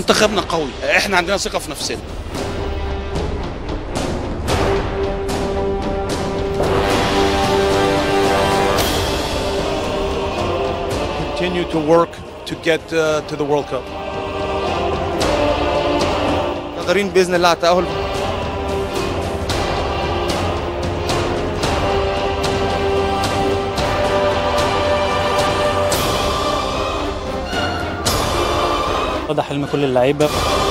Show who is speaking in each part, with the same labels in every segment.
Speaker 1: منتخبنا قوي احنا عندنا ثقه في نفسنا
Speaker 2: continue to work to get uh, to the World Cup.
Speaker 3: قادرين باذن الله على التاهل
Speaker 4: ده حلم كل اللعيبه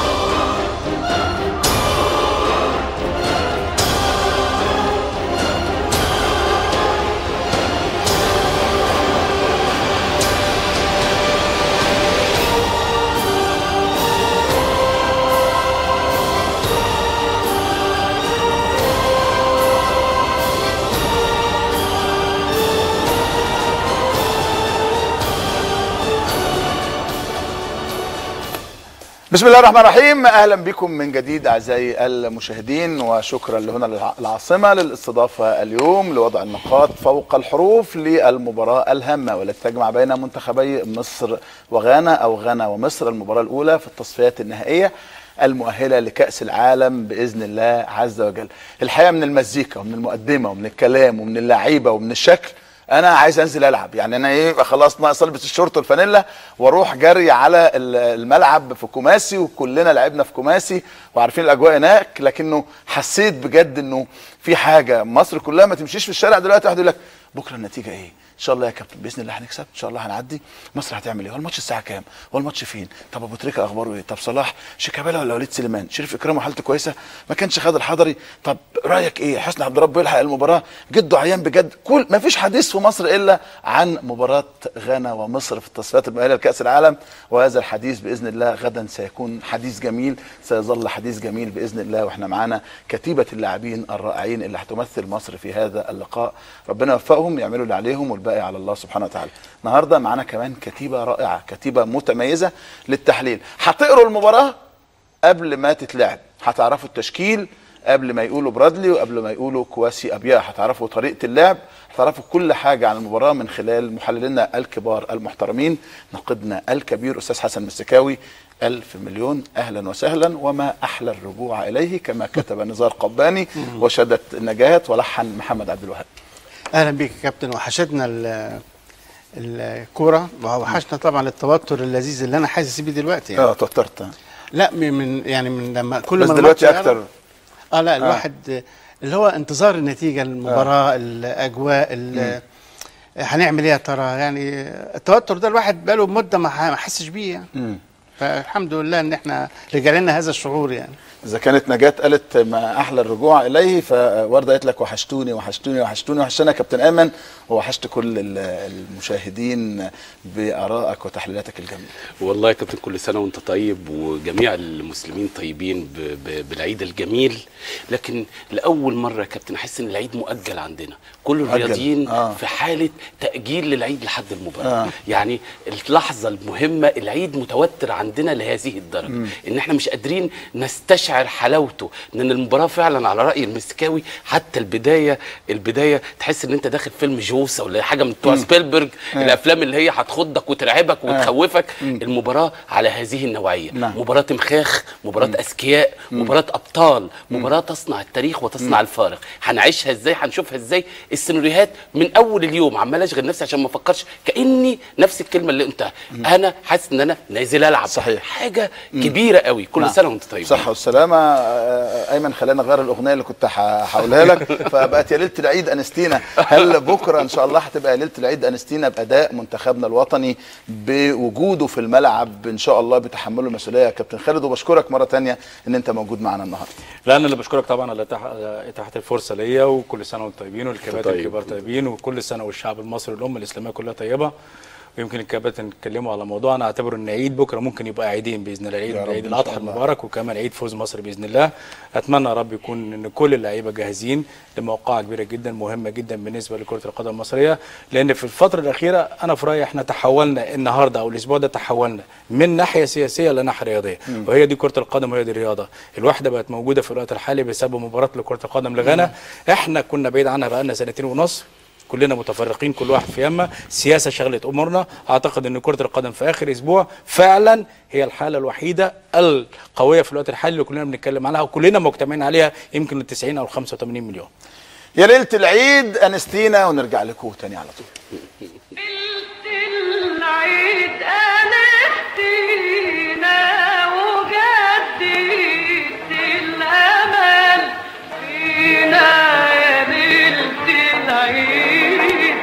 Speaker 5: بسم الله الرحمن الرحيم اهلا بكم من جديد اعزائي المشاهدين وشكرا لهنا العاصمه للاستضافه اليوم لوضع النقاط فوق الحروف للمباراه الهامه والتي تجمع بين منتخبي مصر وغانا او غانا ومصر المباراه الاولى في التصفيات النهائيه المؤهله لكاس العالم باذن الله عز وجل. الحقيقه من المزيكا ومن المقدمه ومن الكلام ومن اللعيبه ومن الشكل انا عايز انزل العب يعني انا ايه يبقى خلاص ناقص البس الشورت والفانيلا واروح جري على ال- الملعب في كوماسي وكلنا لعبنا في كوماسي وعارفين الاجواء هناك لكنه حسيت بجد انه في حاجه مصر كلها ما تمشيش في الشارع دلوقتي واحد يقول لك بكره النتيجه ايه ان شاء الله يا كابتن باذن الله هنكسب ان شاء الله هنعدي مصر هتعمل ايه هو الماتش الساعه كام هو الماتش فين طب ابو تريكه اخباره ايه طب صلاح شيكابالا ولا وليد سليمان شريف اكرام وحالته كويسه ما كانش خد الحضري طب رايك ايه حسني عبد ربه يلحق المباراه جده عيان بجد كل ما فيش حديث في مصر الا عن مباراه غانا ومصر في التصفيات المؤهله لكاس العالم وهذا الحديث باذن الله غدا سيكون حديث جميل سيظل حديث جميل باذن الله واحنا معانا كتيبه اللاعبين الرائعين اللي هتمثل مصر في هذا اللقاء ربنا يوفقهم يعملوا اللي عليهم والباقي على الله سبحانه وتعالى النهارده معانا كمان كتيبه رائعه كتيبه متميزه للتحليل هتقروا المباراه قبل ما تتلعب هتعرفوا التشكيل قبل ما يقولوا برادلي وقبل ما يقولوا كواسي ابيا هتعرفوا طريقه اللعب هتعرفوا كل حاجه عن المباراه من خلال محللينا الكبار المحترمين ناقدنا الكبير استاذ حسن مسكاوي ألف مليون أهلا وسهلا وما أحلى الرجوع إليه كما كتب نزار قباني وشدت نجاة ولحن محمد عبد الوهاب
Speaker 6: اهلا بيك يا كابتن وحشتنا ال- الكوره وحشنا طبعا التوتر اللذيذ اللي انا حاسس بيه دلوقتي يعني.
Speaker 5: اه توترت
Speaker 6: لا من- من يعني من لما كل
Speaker 5: بس
Speaker 6: ما
Speaker 5: دلوقتي
Speaker 6: الماتش
Speaker 5: أكتر
Speaker 6: يقرب- اه لا الواحد اللي هو انتظار النتيجه المباراه الاجواء ال- هنعمل ايه يا ترى يعني التوتر ده الواحد بقاله مده ما ح- ما حسش بيه يعني
Speaker 5: مم.
Speaker 6: فالحمد لله ان احنا رجع لنا هذا الشعور يعني
Speaker 5: إذا كانت نجاة قالت ما أحلى الرجوع إليه فوردة قالت لك وحشتوني وحشتوني وحشتوني وحشتنا يا كابتن أيمن ووحشت كل ال- المشاهدين بآرائك وتحليلاتك الجميلة
Speaker 7: والله يا كابتن كل سنه وانت طيب وجميع المسلمين طيبين ب- ب- بالعيد الجميل لكن لاول مره يا كابتن احس ان العيد مؤجل عندنا كل
Speaker 5: مؤجل.
Speaker 7: الرياضيين
Speaker 5: آه.
Speaker 7: في حاله تاجيل للعيد لحد المباراه
Speaker 5: آه.
Speaker 7: آه. يعني اللحظه المهمه العيد متوتر عندنا لهذه الدرجه
Speaker 5: مم.
Speaker 7: ان احنا مش قادرين نستشعر حلاوته ان المباراه فعلا على راي المسكاوي حتى البدايه البدايه تحس ان انت داخل فيلم جوسه ولا حاجه من بتوع سبيلبرج
Speaker 5: آه.
Speaker 7: الافلام اللي هي هتخضك وترعبك
Speaker 5: آه.
Speaker 7: وتخوفك
Speaker 5: مم.
Speaker 7: المباراه على هذه النوعيه
Speaker 5: نعم.
Speaker 7: مباراه مخاخ مباراه اذكياء مباراه ابطال مباراه تصنع التاريخ وتصنع الفارق هنعيشها ازاي هنشوفها ازاي السيناريوهات من اول اليوم عمال اشغل نفسي عشان ما افكرش كاني نفس الكلمه اللي قلتها انا حاسس ان انا نازل العب
Speaker 5: صحيح.
Speaker 7: حاجه كبيره قوي كل
Speaker 5: نعم.
Speaker 7: سنه وانت طيب
Speaker 5: صحة والسلامة آه، أيمن خلينا نغير الأغنية اللي كنت ح- هقولها لك فبقت يا ليلة العيد أنستينا هل بكرة إن شاء الله هتبقى ليلة العيد أنستينا بأداء منتخبنا الوطني بوجوده في الملعب إن شاء الله بتحمله المسؤولية يا كابتن خالد وبشكرك مرة تانية إن أنت موجود معنا النهاردة
Speaker 4: لا انا اللي بشكرك طبعا على إتاح- على اتاحه الفرصه ليا وكل سنه وانتم طيبين والكباتن
Speaker 7: طيب.
Speaker 4: الكبار طيبين وكل سنه والشعب المصري والامه الاسلاميه كلها طيبه ويمكن الكباتن اتكلموا على موضوع انا اعتبره ان عيد بكره ممكن يبقى عيدين باذن الله عيد
Speaker 5: يا رب
Speaker 4: عيد
Speaker 5: إن
Speaker 4: الاضحى
Speaker 5: شاء الله.
Speaker 4: المبارك وكمان عيد فوز مصر باذن الله اتمنى يا رب يكون ان كل اللعيبه جاهزين لموقعه كبيره جدا مهمه جدا بالنسبه لكره القدم المصريه لان في الفتره الاخيره انا في رايي احنا تحولنا النهارده او الاسبوع ده تحولنا من ناحيه سياسيه لناحيه رياضيه وهي دي كره القدم وهي دي الرياضه الواحده بقت موجوده في الوقت الحالي بسبب مباراه لكره القدم لغانا احنا كنا بعيد عنها بقالنا سنتين ونص كلنا متفرقين كل واحد في يمه سياسه شغلت امورنا اعتقد ان كره القدم في اخر اسبوع فعلا هي الحاله الوحيده القويه في الوقت الحالي اللي كلنا بنتكلم عنها وكلنا مجتمعين عليها يمكن ال 90 او ال 85 مليون
Speaker 5: يا ليله العيد انستينا ونرجع لكم تاني على طول
Speaker 8: العيد أنستينا وجددت الأمل فينا يا ليلة العيد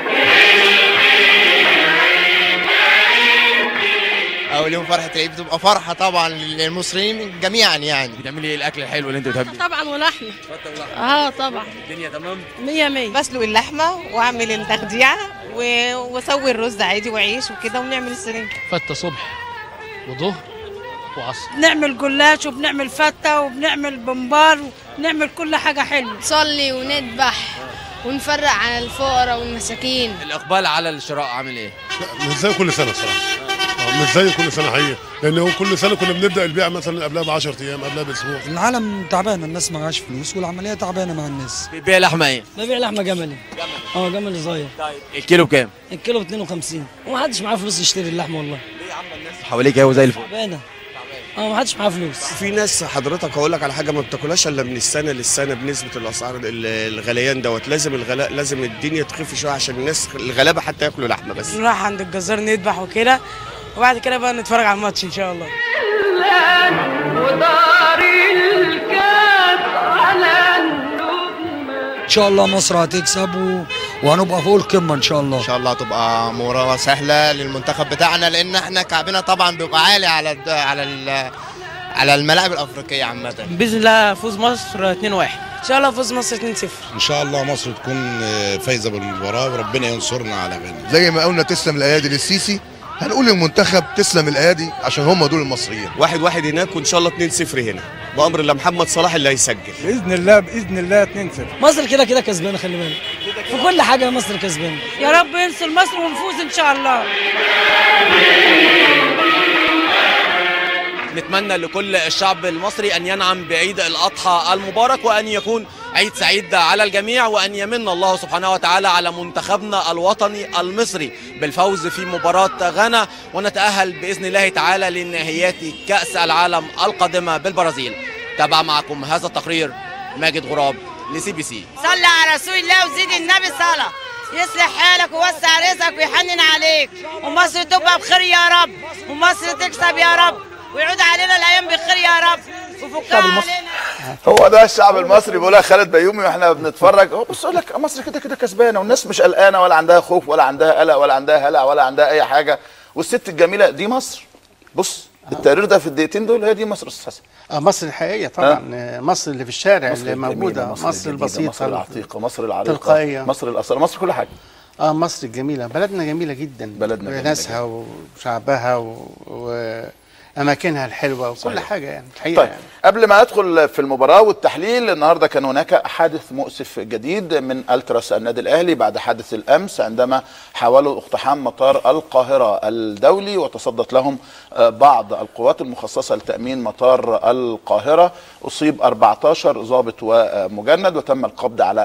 Speaker 9: اول يوم فرحه العيد بتبقى فرحه طبعا للمصريين جميعا يعني
Speaker 10: بتعملي ايه الاكل الحلو اللي انت بتحبيه
Speaker 11: طبعا ولحمه اه طبعا
Speaker 10: الدنيا تمام
Speaker 11: مية مية
Speaker 12: بسلق اللحمه واعمل التخديعه و- واسوي الرز عادي وعيش وكده ونعمل السرنج
Speaker 13: فتة صبح وظهر وعصر
Speaker 11: بنعمل جلاش وبنعمل فتة وبنعمل بمبار وبنعمل كل حاجة حلوة
Speaker 14: نصلي ونذبح ونفرق على الفقراء والمساكين
Speaker 10: الاقبال على الشراء عامل ايه
Speaker 15: مش زي كل سنه صراحه آه، مش زي كل سنه حقيقه لان هو كل سنه كنا بنبدا البيع مثلا قبلها ب 10 ايام قبلها باسبوع
Speaker 16: العالم تعبانه الناس معهاش فلوس والعمليه تعبانه مع الناس
Speaker 10: بيبيع لحمه ايه
Speaker 16: ببيع لحمه جملي اه جمل صغير
Speaker 10: الكيلو بكام
Speaker 16: الكيلو ب 52 ومحدش معاه فلوس يشتري اللحمه والله
Speaker 10: حواليك اهو زي الفل
Speaker 16: تعبانه اه محدش معاه فلوس
Speaker 17: في ناس حضرتك اقول لك على حاجه ما بتاكلهاش الا من السنه للسنه بنسبه الاسعار ال- الغليان دوت لازم الغلاء لازم الدنيا تخف شويه عشان الناس الغلابه حتى ياكلوا لحمه بس
Speaker 18: نروح عند الجزار نذبح وكده وبعد كده بقى نتفرج على الماتش ان شاء الله
Speaker 8: ودار الكاس على النجمة
Speaker 16: ان شاء الله مصر هتكسب و... وهنبقى فوق القمه ان شاء الله ان
Speaker 9: شاء الله تبقى مباراه سهله للمنتخب بتاعنا لان احنا كعبنا طبعا بيبقى عالي على الد- على ال- على الملاعب الافريقيه عامه
Speaker 18: باذن الله فوز مصر 2-1 ان شاء الله فوز مصر 2-0
Speaker 19: ان شاء الله مصر تكون فايزه بالمباراه وربنا ينصرنا على غنى
Speaker 20: زي ما قلنا تسلم الايادي للسيسي هنقول للمنتخب تسلم الايادي عشان هم دول المصريين
Speaker 17: واحد واحد هناك وان شاء الله 2-0 هنا بامر الله محمد صلاح اللي هيسجل
Speaker 16: باذن الله باذن الله 2-0 مصر كده كده كسبانه خلي بالك في كل حاجه مصر كسبانه
Speaker 11: يا رب ينصر مصر ونفوز إن شاء الله
Speaker 10: نتمنى لكل الشعب المصري ان ينعم بعيد الاضحى المبارك وان يكون عيد سعيد على الجميع وان يمن الله سبحانه وتعالى على منتخبنا الوطني المصري بالفوز في مباراه غانا ونتاهل باذن الله تعالى لنهائيات كاس العالم القادمه بالبرازيل تابع معكم هذا التقرير ماجد غراب لسي بي سي
Speaker 21: صلي على رسول الله وزيد النبي صلاة يصلح حالك ويوسع رزقك ويحنن عليك ومصر تبقى بخير يا رب ومصر تكسب يا رب ويعود علينا الايام بخير يا رب وفكها علينا
Speaker 5: هو ده الشعب المصري بيقولها خالد بيومي واحنا بنتفرج هو بص يقول لك مصر كده كده كسبانه والناس مش قلقانه ولا عندها خوف ولا عندها قلق ولا عندها هلع ولا عندها اي حاجه والست الجميله دي مصر بص التقرير ده في الدقيقتين دول هي دي مصر استاذ حسن
Speaker 6: اه مصر الحقيقيه طبعا آه. مصر اللي في الشارع
Speaker 5: مصر
Speaker 6: اللي
Speaker 5: الجميلة،
Speaker 6: موجوده
Speaker 5: مصر
Speaker 6: مصر,
Speaker 5: الجديدة،
Speaker 6: البسيطه
Speaker 5: مصر العتيقه مصر العريقه
Speaker 6: تلقائية.
Speaker 5: مصر الاصاله مصر كل حاجه
Speaker 6: اه مصر الجميله بلدنا جميله جدا
Speaker 5: بلدنا جميلة
Speaker 6: ناسها وشعبها و... واماكنها الحلوه وكل
Speaker 5: صحيح.
Speaker 6: حاجه يعني الحقيقه
Speaker 5: طيب
Speaker 6: يعني.
Speaker 5: قبل ما ندخل في المباراة والتحليل النهارده كان هناك حادث مؤسف جديد من التراس النادي الاهلي بعد حادث الامس عندما حاولوا اقتحام مطار القاهرة الدولي وتصدت لهم آه، بعض القوات المخصصة لتأمين مطار القاهرة أصيب 14 ضابط ومجند وتم القبض على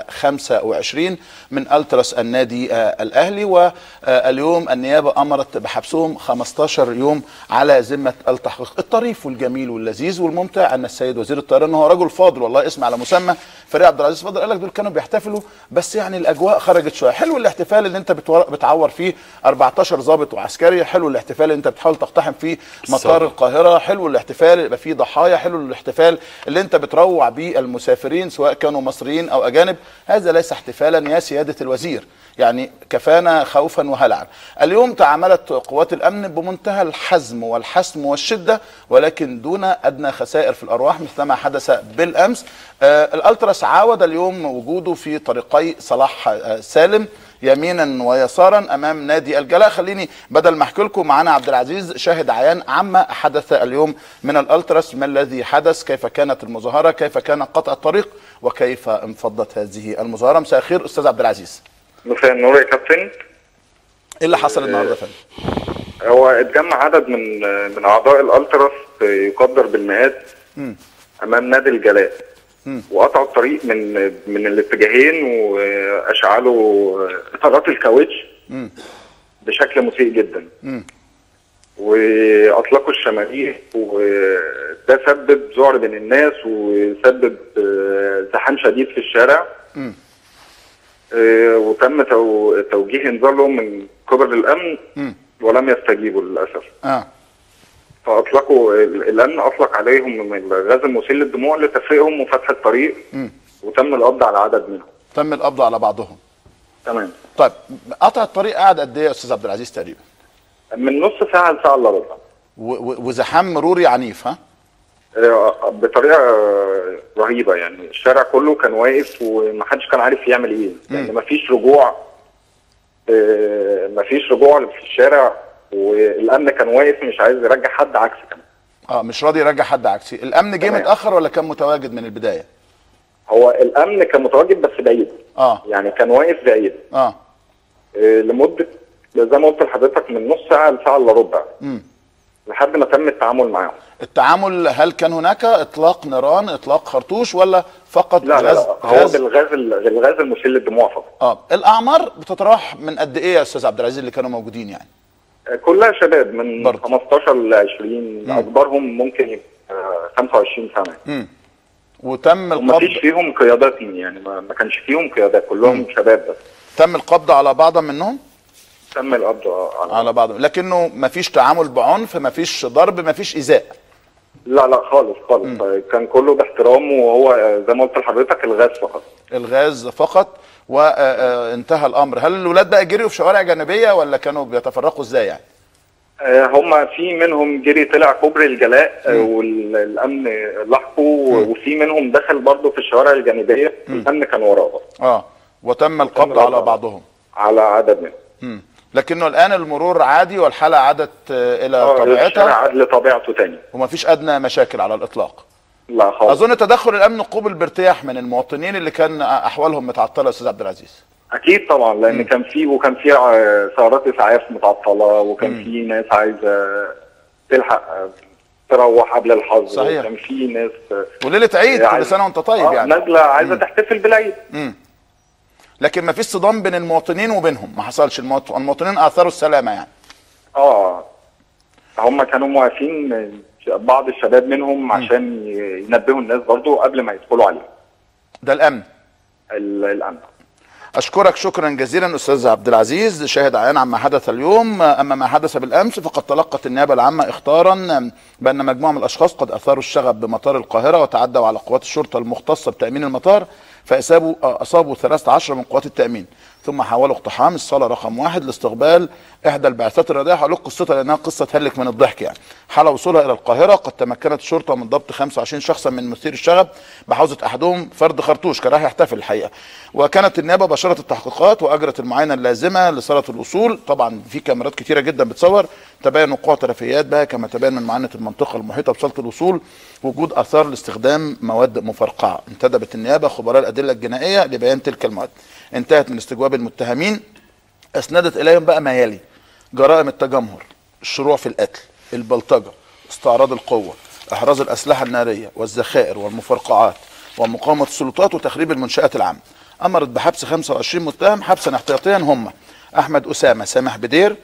Speaker 5: 25 من التراس النادي آه، الاهلي واليوم النيابة امرت بحبسهم 15 يوم على ذمة التحقيق الطريف والجميل واللذيذ والممتع ان السيد وزير الطيران هو رجل فاضل والله اسم على مسمى فريق عبد العزيز فاضل قال لك دول كانوا بيحتفلوا بس يعني الاجواء خرجت شويه حلو الاحتفال اللي انت بتور- بتعور فيه 14 ضابط وعسكري حلو الاحتفال اللي انت بتحاول تقتحم فيه مطار
Speaker 10: صح.
Speaker 5: القاهره حلو الاحتفال اللي يبقى فيه ضحايا حلو الاحتفال اللي انت بتروع بيه المسافرين سواء كانوا مصريين او اجانب هذا ليس احتفالا يا سياده الوزير يعني كفانا خوفا وهلعا اليوم تعاملت قوات الامن بمنتهى الحزم والحسم والشده ولكن دون ادنى خسائر في الارواح مثلما حدث بالامس آه الالتراس عاود اليوم وجوده في طريقي صلاح آه سالم يمينا ويسارا امام نادي الجلاء خليني بدل ما احكي لكم معانا عبد العزيز شاهد عيان عما حدث اليوم من الالتراس ما الذي حدث كيف كانت المظاهره كيف كان قطع الطريق وكيف انفضت هذه المظاهره مساء الخير استاذ عبد العزيز
Speaker 22: مساء النور يا كابتن
Speaker 5: ايه اللي حصل النهارده يا فندم
Speaker 22: هو اتجمع عدد من من اعضاء الالتراس يقدر بالمئات
Speaker 5: مم.
Speaker 22: امام نادي الجلاء
Speaker 5: مم.
Speaker 22: وقطعوا الطريق من من الاتجاهين واشعلوا اطارات الكاوتش
Speaker 5: مم.
Speaker 22: بشكل مسيء جدا
Speaker 5: مم.
Speaker 22: واطلقوا الشماريخ وده سبب ذعر بين الناس وسبب آه، زحام شديد في الشارع
Speaker 5: مم.
Speaker 22: آه، وتم تو- توجيه انذار لهم من قبل الامن
Speaker 5: مم.
Speaker 22: ولم يستجيبوا للاسف
Speaker 5: اه
Speaker 22: فاطلقوا ال- الامن اطلق عليهم من الغاز المسيل للدموع لتفريقهم وفتح الطريق
Speaker 5: مم.
Speaker 22: وتم القبض على عدد منهم
Speaker 5: تم القبض على بعضهم
Speaker 22: تمام
Speaker 5: طيب قطع الطريق قعد قد ايه يا استاذ عبد العزيز تقريبا
Speaker 22: من نص ساعه لساعه الا ربع
Speaker 5: و- و- وزحام مروري عنيف ها
Speaker 22: آه، بطريقه آه، رهيبه يعني الشارع كله كان واقف ومحدش كان عارف يعمل ايه يعني مفيش رجوع آه، مفيش رجوع في الشارع والامن كان واقف مش عايز يرجع حد عكس كمان
Speaker 5: اه مش راضي يرجع حد عكسي الامن جه
Speaker 22: تمام.
Speaker 5: متاخر ولا كان متواجد من البدايه
Speaker 22: هو الامن كان متواجد بس بعيد
Speaker 5: اه
Speaker 22: يعني كان واقف بعيد
Speaker 5: اه
Speaker 22: آه، لمده زي ما قلت لحضرتك من نص ساعه لساعه الا ربع
Speaker 5: مم.
Speaker 22: لحد ما تم التعامل معاهم
Speaker 5: التعامل هل كان هناك اطلاق نيران اطلاق خرطوش ولا فقط
Speaker 22: لا لا,
Speaker 5: غاز
Speaker 22: لا هو
Speaker 5: غاز
Speaker 22: بالغاز ال- الغاز المسيل للدموع فقط
Speaker 5: اه الاعمار بتتراوح من قد ايه يا استاذ عبد العزيز اللي كانوا موجودين يعني
Speaker 22: آه، كلها شباب من 15 ل 20 اكبرهم ممكن يبقى آه، 25 سنه
Speaker 5: مم. وتم
Speaker 22: وما
Speaker 5: القبض
Speaker 22: فيش فيهم قيادات يعني ما ما كانش فيهم قيادات كلهم شباب بس
Speaker 5: تم القبض على بعض منهم
Speaker 22: تم القبض على
Speaker 5: على بعض لكنه ما فيش تعامل بعنف ما فيش ضرب ما فيش ايذاء
Speaker 22: لا لا خالص خالص كان كله باحترام وهو آه، زي ما قلت لحضرتك الغاز فقط
Speaker 5: الغاز فقط وانتهى الامر هل الولاد بقى جريوا في شوارع جانبيه ولا كانوا بيتفرقوا ازاي يعني
Speaker 22: آه، هم في منهم جري طلع كوبري الجلاء آه، والامن لاحقوا وفي منهم دخل برضه في الشوارع الجانبيه الامن كان وراه برضه
Speaker 5: اه وتم القبض على بعضهم
Speaker 22: على عدد منهم
Speaker 5: مم. لكنه الان المرور عادي والحاله عادت آه، الى
Speaker 22: آه، الشارع
Speaker 5: طبيعتها
Speaker 22: عاد لطبيعته تاني
Speaker 5: وما فيش ادنى مشاكل على الاطلاق
Speaker 22: لا خالص
Speaker 5: اظن تدخل الامن قوبل بارتياح من المواطنين اللي كان احوالهم متعطله يا استاذ عبد العزيز
Speaker 22: اكيد طبعا لان كان في وكان في آه، سيارات اسعاف متعطله وكان في ناس عايزه تلحق آه، تروح قبل الحظر
Speaker 5: صحيح.
Speaker 22: وكان في ناس آه،
Speaker 5: وليله عيد
Speaker 22: عايزة-
Speaker 5: كل سنه وانت طيب
Speaker 22: آه،
Speaker 5: يعني
Speaker 22: نازله عايزه
Speaker 5: مم.
Speaker 22: تحتفل بالعيد
Speaker 5: مم. لكن ما فيش صدام بين المواطنين وبينهم ما حصلش المواط- المواطنين اثروا السلامه يعني
Speaker 22: اه هم كانوا موافقين بعض الشباب منهم عشان ينبهوا الناس برضو قبل ما يدخلوا عليهم
Speaker 5: ده الامن
Speaker 22: ال- الامن
Speaker 5: اشكرك شكرا جزيلا استاذ عبد العزيز شاهد عيان عما حدث اليوم اما ما حدث بالامس فقد تلقت النيابه العامه اخطارا بان مجموعه من الاشخاص قد اثاروا الشغب بمطار القاهره وتعدوا على قوات الشرطه المختصه بتامين المطار فاصابوا اصابوا 13 من قوات التامين ثم حاولوا اقتحام الصاله رقم واحد لاستقبال احدى البعثات الرياضيه هقول لكم قصتها لانها قصه تهلك من الضحك يعني حال وصولها الى القاهره قد تمكنت الشرطه من ضبط 25 شخصا من مثير الشغب بحوزه احدهم فرد خرطوش كان رايح يحتفل الحقيقه وكانت النيابه باشرت التحقيقات واجرت المعاينه اللازمه لصاله الوصول طبعا في كاميرات كتيره جدا بتصور تبين وقوع تلفيات بها كما تبين من معاينه المنطقه المحيطه بصاله الوصول وجود اثار لاستخدام مواد مفرقعه انتدبت النيابه خبراء الادله الجنائيه لبيان تلك المواد انتهت من استجواب المتهمين اسندت اليهم بقى ما يلي جرائم التجمهر الشروع في القتل البلطجه استعراض القوه احراز الاسلحه الناريه والذخائر والمفرقعات ومقاومه السلطات وتخريب المنشات العامه امرت بحبس 25 متهم حبسا احتياطيا هم احمد اسامه سامح بدير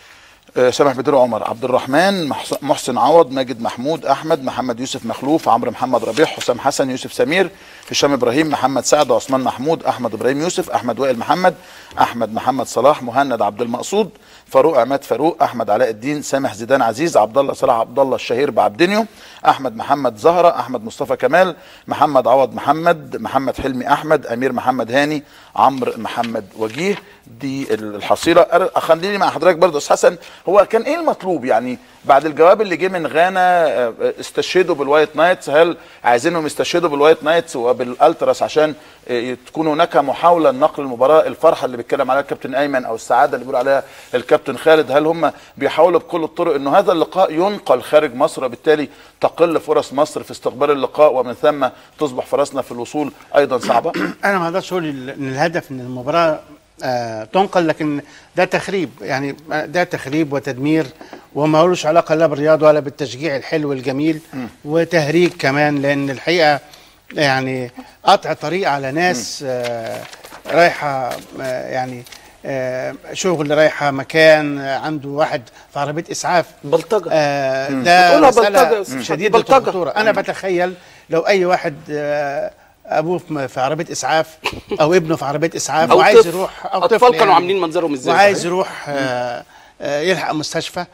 Speaker 5: آه، سامح بدير عمر عبد الرحمن محس- محسن عوض ماجد محمود احمد محمد يوسف مخلوف عمرو محمد ربيع حسام حسن يوسف سمير هشام ابراهيم محمد سعد عثمان محمود احمد ابراهيم يوسف احمد وائل محمد احمد محمد صلاح مهند عبد المقصود فاروق عماد فاروق احمد علاء الدين سامح زيدان عزيز عبد الله صلاح عبد الله الشهير بعبدينيو احمد محمد زهره احمد مصطفى كمال محمد عوض محمد محمد حلمي احمد امير محمد هاني عمرو محمد وجيه دي الحصيله أر- خليني مع حضرتك برضه استاذ حسن هو كان ايه المطلوب يعني بعد الجواب اللي جه من غانا آه، استشهدوا بالوايت نايتس هل عايزينهم يستشهدوا بالوايت نايتس وبالالتراس عشان آه، تكون هناك محاوله لنقل المباراه الفرحه اللي بيتكلم عليها الكابتن ايمن او السعاده اللي بيقول عليها الكابتن خالد هل هم بيحاولوا بكل الطرق انه هذا اللقاء ينقل خارج مصر وبالتالي تقل فرص مصر في استقبال اللقاء ومن ثم تصبح فرصنا في الوصول ايضا صعبه
Speaker 6: انا ما اقدرش اقول ال- ان الهدف ان المباراه آه تنقل لكن ده تخريب يعني ده تخريب وتدمير وما لهوش علاقه لا بالرياضه ولا بالتشجيع الحلو الجميل وتهريج كمان لان الحقيقه يعني قطع طريق على ناس آه، رايحه آه، يعني آه، شغل رايحه مكان آه، عنده واحد في عربيه اسعاف
Speaker 7: بلطجه
Speaker 6: آه
Speaker 7: مم.
Speaker 6: ده
Speaker 7: بتقولها
Speaker 6: مسألة
Speaker 7: بلطجة،
Speaker 6: شديده
Speaker 7: بلطجة.
Speaker 6: الخطوره انا بتخيل لو اي واحد آه، ابوه في في عربيه اسعاف او ابنه في عربيه اسعاف
Speaker 7: أو
Speaker 6: وعايز
Speaker 7: طفل.
Speaker 6: يروح او
Speaker 7: أطفال
Speaker 6: طفل
Speaker 7: كانوا
Speaker 6: يعني
Speaker 7: عاملين منظرهم إزاي،
Speaker 6: وعايز
Speaker 7: صحيح؟
Speaker 6: يروح آه، آه، يلحق مستشفى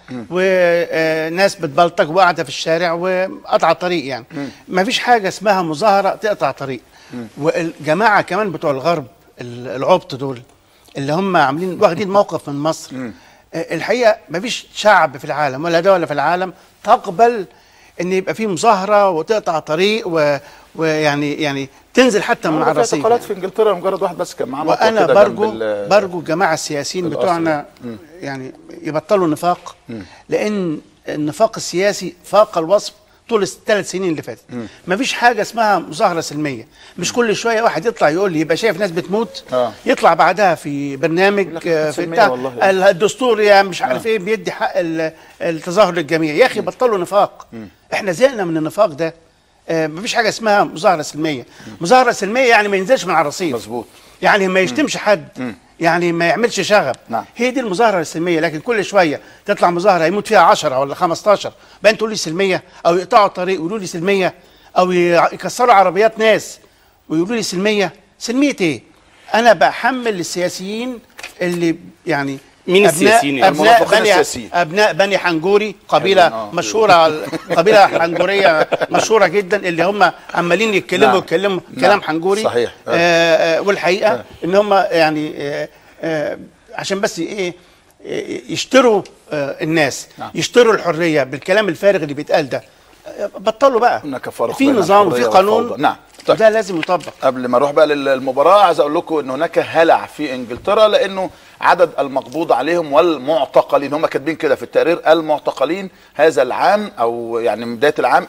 Speaker 6: وناس بتبلطج وقاعده في الشارع وقطع طريق يعني ما فيش حاجه اسمها مظاهره تقطع طريق والجماعه كمان بتوع الغرب ال- العبط دول اللي هم عاملين واخدين موقف من مصر آه، الحقيقه ما فيش شعب في العالم ولا دوله في العالم تقبل ان يبقى في مظاهره وتقطع طريق و- ويعني يعني تنزل حتى من على
Speaker 5: في
Speaker 6: الرصيف
Speaker 5: اعتقالات في انجلترا مجرد واحد بس كان معاه مطوة
Speaker 6: وانا
Speaker 5: كده جنب
Speaker 6: برجو
Speaker 5: ال-
Speaker 6: برجو الجماعه السياسيين
Speaker 5: القصر.
Speaker 6: بتوعنا
Speaker 5: مم.
Speaker 6: يعني يبطلوا نفاق
Speaker 5: مم.
Speaker 6: لان النفاق السياسي فاق الوصف طول الثلاث سنين اللي فاتت ما فيش حاجه اسمها مظاهره سلميه مش كل شويه واحد يطلع يقول لي يبقى شايف ناس بتموت
Speaker 5: آه.
Speaker 6: يطلع بعدها في برنامج آه، في
Speaker 5: سلمية
Speaker 6: بتاع
Speaker 5: والله.
Speaker 6: ال- الدستور يا مش عارف ايه بيدي حق ال- التظاهر للجميع يا اخي بطلوا نفاق احنا زهقنا من النفاق ده آه، مفيش حاجه اسمها مظاهره سلميه مظاهره سلميه يعني ما ينزلش من على الرصيف
Speaker 5: مظبوط
Speaker 6: يعني ما يشتمش حد يعني ما يعملش شغب
Speaker 5: نعم.
Speaker 6: هي دي المظاهره السلميه لكن كل شويه تطلع مظاهره يموت فيها 10 ولا 15 بقى تقول لي سلميه او يقطعوا الطريق ويقولوا لي سلميه او ي- يكسروا عربيات ناس ويقولوا لي سلميه سلميه ايه انا بحمل السياسيين اللي يعني
Speaker 7: مين
Speaker 6: أبناء
Speaker 7: السياسيين يعني؟
Speaker 6: ابناء
Speaker 5: المنافقين
Speaker 6: بني
Speaker 5: السياسيين.
Speaker 6: ابناء بني حنجوري
Speaker 5: حلو،
Speaker 6: قبيله
Speaker 5: آه.
Speaker 6: مشهوره قبيله حنجوريه مشهوره جدا اللي هم عمالين يتكلموا
Speaker 5: نعم.
Speaker 6: يتكلموا
Speaker 5: نعم.
Speaker 6: كلام حنجوري
Speaker 5: صحيح. آه.
Speaker 6: آه آه والحقيقه ان هم يعني آه آه عشان بس ايه آه، يشتروا آه الناس
Speaker 5: نعم.
Speaker 6: يشتروا الحريه بالكلام الفارغ اللي بيتقال ده آه، بطلوا بقى
Speaker 5: هناك فرق
Speaker 6: في
Speaker 5: بين
Speaker 6: نظام
Speaker 5: الحرية
Speaker 6: وفي قانون
Speaker 5: والفوضى. نعم
Speaker 6: ده لازم يطبق
Speaker 5: قبل ما اروح بقى للمباراه عايز اقول لكم ان هناك هلع في انجلترا لانه عدد المقبوض عليهم والمعتقلين هم كاتبين كده في التقرير المعتقلين هذا العام او يعني من بدايه العام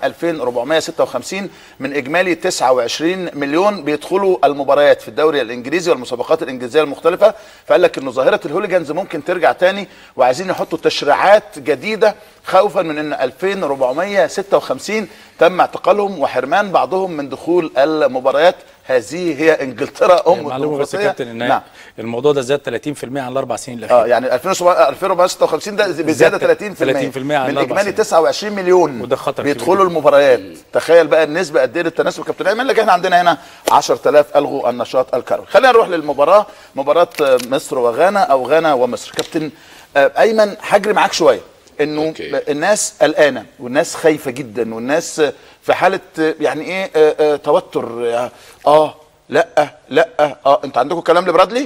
Speaker 5: 2456 من اجمالي 29 مليون بيدخلوا المباريات في الدوري الانجليزي والمسابقات الانجليزيه المختلفه فقال لك انه ظاهره الهوليجانز ممكن ترجع تاني وعايزين يحطوا تشريعات جديده خوفا من ان 2456 تم اعتقالهم وحرمان بعضهم من دخول المباريات هذه هي انجلترا ام
Speaker 4: معلومه بس يا
Speaker 5: الديمقراطيه
Speaker 4: كابتن ان
Speaker 5: نعم
Speaker 4: الموضوع ده زاد 30% عن الاربع سنين الاخيره
Speaker 5: اه يعني 2456 ده بزياده 30%
Speaker 4: 30% عن
Speaker 5: من
Speaker 4: الأربع
Speaker 5: اجمالي
Speaker 4: سنين.
Speaker 5: 29 مليون
Speaker 4: وده خطر كبير
Speaker 5: بيدخلوا المباريات تخيل بقى النسبه قد ايه للتناسب كابتن ايمن لكن احنا عندنا هنا 10000 الغوا النشاط الكروي خلينا نروح للمباراه مباراه آه، مصر وغانا او غانا ومصر كابتن آه، ايمن هجري معاك شويه انه
Speaker 7: أوكي.
Speaker 5: الناس قلقانه والناس خايفه جدا والناس آه، في حاله آه، يعني ايه آه، آه، توتر اه, آه لا لا اه انت عندكم كلام لبرادلي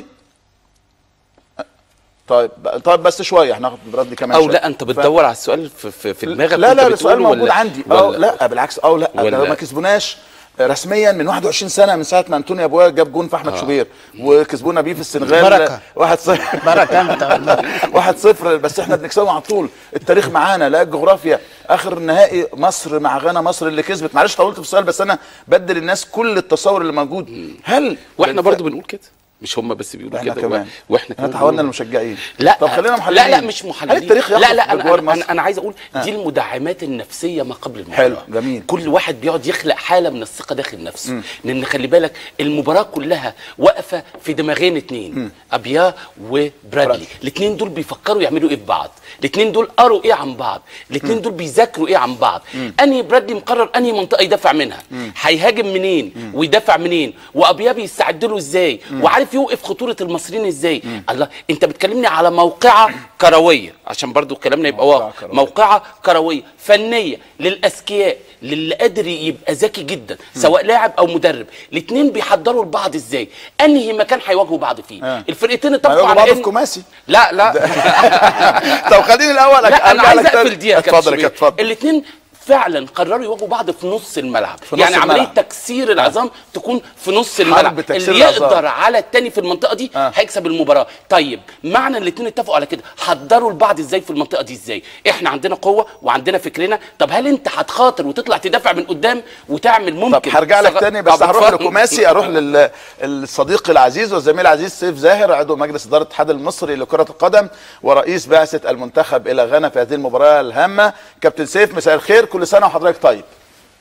Speaker 5: طيب طيب بس شويه هناخد برادلي كمان
Speaker 7: او
Speaker 5: شوية.
Speaker 7: لا انت بتدور على السؤال في, في, في دماغك
Speaker 5: لا
Speaker 7: وأنت
Speaker 5: لا
Speaker 7: بتقوله
Speaker 5: السؤال موجود
Speaker 7: ولا-
Speaker 5: عندي اه
Speaker 7: ولا-
Speaker 5: لا بالعكس اه لا ده
Speaker 7: ولا-
Speaker 5: ما كسبوناش رسميا من 21 سنه من ساعه ما انطونيو ابويا جاب جون في احمد
Speaker 7: آه.
Speaker 5: شوبير وكسبونا بيه في السنغال
Speaker 6: بركة.
Speaker 5: 1 0
Speaker 6: بركة أنت والله.
Speaker 5: 1 0 بس احنا بنكسبهم على طول التاريخ معانا لا الجغرافيا اخر نهائي مصر مع غانا مصر اللي كسبت معلش طولت في السؤال بس انا بدل الناس كل التصور اللي موجود هل
Speaker 7: واحنا برضو بنقول كده مش هم بس بيقولوا
Speaker 5: احنا
Speaker 7: كده
Speaker 5: كمان
Speaker 7: واحنا
Speaker 5: احنا
Speaker 7: كمان
Speaker 5: تحولنا
Speaker 7: بنقول.
Speaker 5: المشجعين
Speaker 7: لا
Speaker 5: طب خلينا محللين
Speaker 7: لا لا مش محللين
Speaker 5: هل التاريخ
Speaker 7: لا
Speaker 5: يخلق
Speaker 7: لا انا
Speaker 5: بجوار
Speaker 7: انا,
Speaker 5: مصر
Speaker 7: أنا, أنا عايز اقول
Speaker 5: آه.
Speaker 7: دي المدعمات النفسيه ما قبل المباراه
Speaker 5: حلو جميل
Speaker 7: كل واحد بيقعد يخلق حاله من الثقه داخل نفسه لان خلي بالك المباراه كلها واقفه في دماغين اتنين ابيا وبرادلي الاثنين دول بيفكروا يعملوا ايه في بعض الاثنين دول قروا ايه عن بعض الاثنين دول بيذاكروا ايه عن بعض انهي برادلي مقرر انهي منطقه يدافع منها هيهاجم منين ويدافع منين وابيا بيستعد له ازاي وعارف يوقف خطوره المصريين ازاي الله انت بتكلمني على موقعه كرويه عشان برضو كلامنا يبقى واضح موقعه كرويه فنيه للاذكياء للي قادر يبقى ذكي جدا سواء لاعب او مدرب الاثنين بيحضروا لبعض ازاي انهي مكان هيواجهوا بعض فيه
Speaker 5: آه.
Speaker 7: الفرقتين
Speaker 5: ما
Speaker 7: اتفقوا
Speaker 5: يواجهوا
Speaker 7: على
Speaker 5: بعض
Speaker 7: ان
Speaker 5: في كوماسي
Speaker 7: لا لا
Speaker 5: طب خليني الاول
Speaker 7: لا انا
Speaker 5: أرجع
Speaker 7: عايز
Speaker 5: لك تاني.
Speaker 7: اقفل دي يا
Speaker 5: اتفضل يا
Speaker 7: كابتن
Speaker 5: كابتن اتفضل
Speaker 7: الاثنين فعلا قرروا يواجهوا بعض في نص الملعب
Speaker 5: في نص
Speaker 7: يعني عمليه
Speaker 5: الملعب.
Speaker 7: تكسير العظام تكون في نص الملعب
Speaker 5: تكسير
Speaker 7: اللي
Speaker 5: العظام.
Speaker 7: يقدر على التاني في المنطقه دي
Speaker 5: آه.
Speaker 7: هيكسب المباراه طيب معنى ان الاثنين اتفقوا على كده حضروا لبعض ازاي في المنطقه دي ازاي احنا عندنا قوه وعندنا فكرنا طب هل انت هتخاطر وتطلع تدافع من قدام وتعمل ممكن
Speaker 5: طب هرجع لك
Speaker 7: ثغ-
Speaker 5: تاني بس
Speaker 7: طب
Speaker 5: هروح
Speaker 7: اتفضل.
Speaker 5: لكوماسي اروح للصديق العزيز والزميل العزيز سيف زاهر عضو مجلس اداره الاتحاد المصري لكره القدم ورئيس بعثه المنتخب الى غانا في هذه المباراه الهامه كابتن سيف مساء الخير كل سنه وحضرتك طيب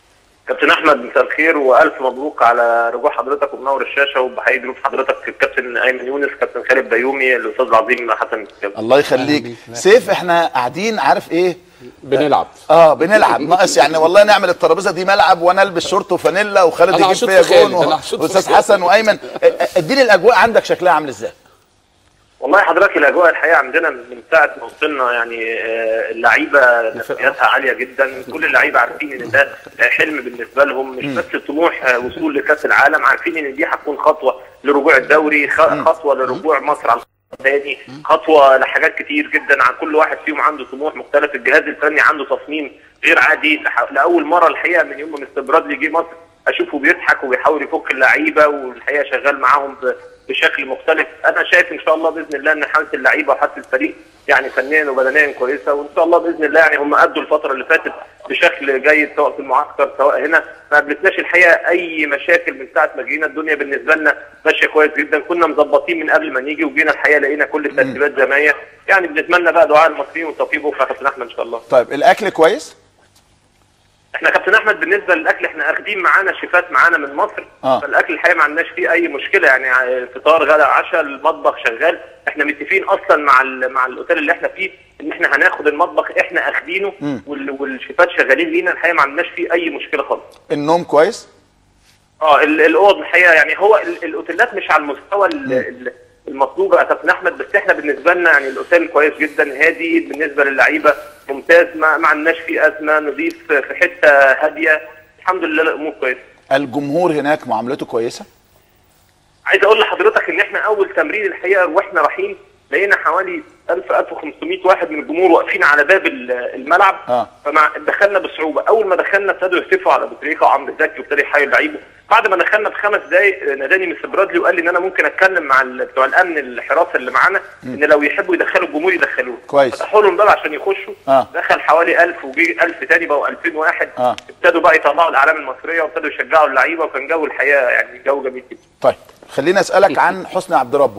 Speaker 1: كابتن احمد مساء الخير والف مبروك على رجوع حضرتك ومنور الشاشه وبحيي ضيوف حضرتك الكابتن ايمن يونس كابتن خالد بيومي الاستاذ العظيم حسن الكابتن.
Speaker 5: الله يخليك سيف احنا قاعدين عارف ايه
Speaker 7: بنلعب
Speaker 5: اه بنلعب ناقص يعني والله نعمل الترابيزه دي ملعب وانا البس شورت وفانيلا وخالد
Speaker 7: أنا
Speaker 5: يجيب
Speaker 7: هشوط
Speaker 5: فيا
Speaker 7: في
Speaker 5: جون
Speaker 7: خالد، أنا
Speaker 5: و-
Speaker 7: هشوط في
Speaker 5: واستاذ
Speaker 7: خالد.
Speaker 5: حسن وايمن اديني الاجواء عندك شكلها عامل ازاي
Speaker 1: والله حضرتك الاجواء الحقيقه عندنا من ساعه ما وصلنا يعني آه، اللعيبه نفسياتها عاليه جدا كل اللعيبه عارفين ان ده حلم بالنسبه لهم مش بس طموح آه، وصول لكاس العالم عارفين ان دي هتكون خطوه لرجوع الدوري خ- خطوه لرجوع مصر على تاني خطوه لحاجات كتير جدا عن كل واحد فيهم عنده طموح مختلف الجهاز الفني عنده تصميم غير عادي لح- لاول مره الحقيقه من يوم ما مستر برادلي جه مصر اشوفه بيضحك وبيحاول يفك اللعيبه والحقيقه شغال معاهم ب- بشكل مختلف انا شايف ان شاء الله باذن الله ان حاله اللعيبه وحاله الفريق يعني فنيا وبدنيا كويسه وان شاء الله باذن الله يعني هم ادوا الفتره اللي فاتت بشكل جيد سواء في المعسكر سواء هنا ما قابلتناش الحقيقه اي مشاكل من ساعه ما جينا الدنيا بالنسبه لنا ماشيه كويس جدا كنا مظبطين من قبل ما نيجي وجينا الحقيقه لقينا كل الترتيبات زي ما هي يعني بنتمنى بقى دعاء المصريين والتوفيق بكره يا كابتن احمد ان شاء الله
Speaker 5: طيب الاكل كويس
Speaker 1: احنا كابتن احمد بالنسبه للاكل احنا اخدين معانا شيفات معانا من مصر
Speaker 5: آه.
Speaker 1: فالاكل الحقيقه ما عندناش فيه اي مشكله يعني ع- فطار غدا عشاء المطبخ شغال احنا متفقين اصلا مع ال- مع الاوتيل اللي احنا فيه ان احنا هناخد المطبخ احنا اخدينه
Speaker 5: مم.
Speaker 1: وال- والشيفات شغالين لينا الحقيقه ما عندناش فيه اي مشكله خالص
Speaker 5: النوم كويس
Speaker 1: اه ال- الاوض الحقيقه يعني هو ال- الاوتيلات مش على المستوى ال- ال- المطلوب يا كابتن احمد بس احنا بالنسبه لنا يعني الاوتيل كويس جدا هادي بالنسبه للعيبه ممتاز ما ما عندناش فيه ازمه نضيف في حته هاديه الحمد لله الامور كويسه
Speaker 5: الجمهور هناك معاملته كويسه
Speaker 1: عايز اقول لحضرتك ان احنا اول تمرين الحقيقه واحنا رايحين لقينا حوالي 1000 1500 واحد من الجمهور واقفين على باب ال- الملعب
Speaker 5: اه
Speaker 1: فمع دخلنا بصعوبه اول ما دخلنا ابتدوا يهتفوا على ابو تريكه وعمرو زكي وابتدى يحيوا اللعيبه بعد ما دخلنا بخمس دقائق ناداني مستر برادلي وقال لي ان انا ممكن اتكلم مع ال- بتوع الامن الحراسه اللي معانا ان لو يحبوا يدخلوا الجمهور يدخلوه
Speaker 5: كويس.
Speaker 1: فتحوا لهم الباب عشان يخشوا
Speaker 5: اه
Speaker 1: دخل حوالي 1000 وجي 1000 تاني بقوا 2000 واحد
Speaker 5: اه
Speaker 1: ابتدوا بقى يطلعوا الاعلام المصريه وابتدوا يشجعوا اللعيبه وكان جو الحقيقه يعني جو جميل جدا
Speaker 5: طيب خليني اسالك عن حسني عبد ربه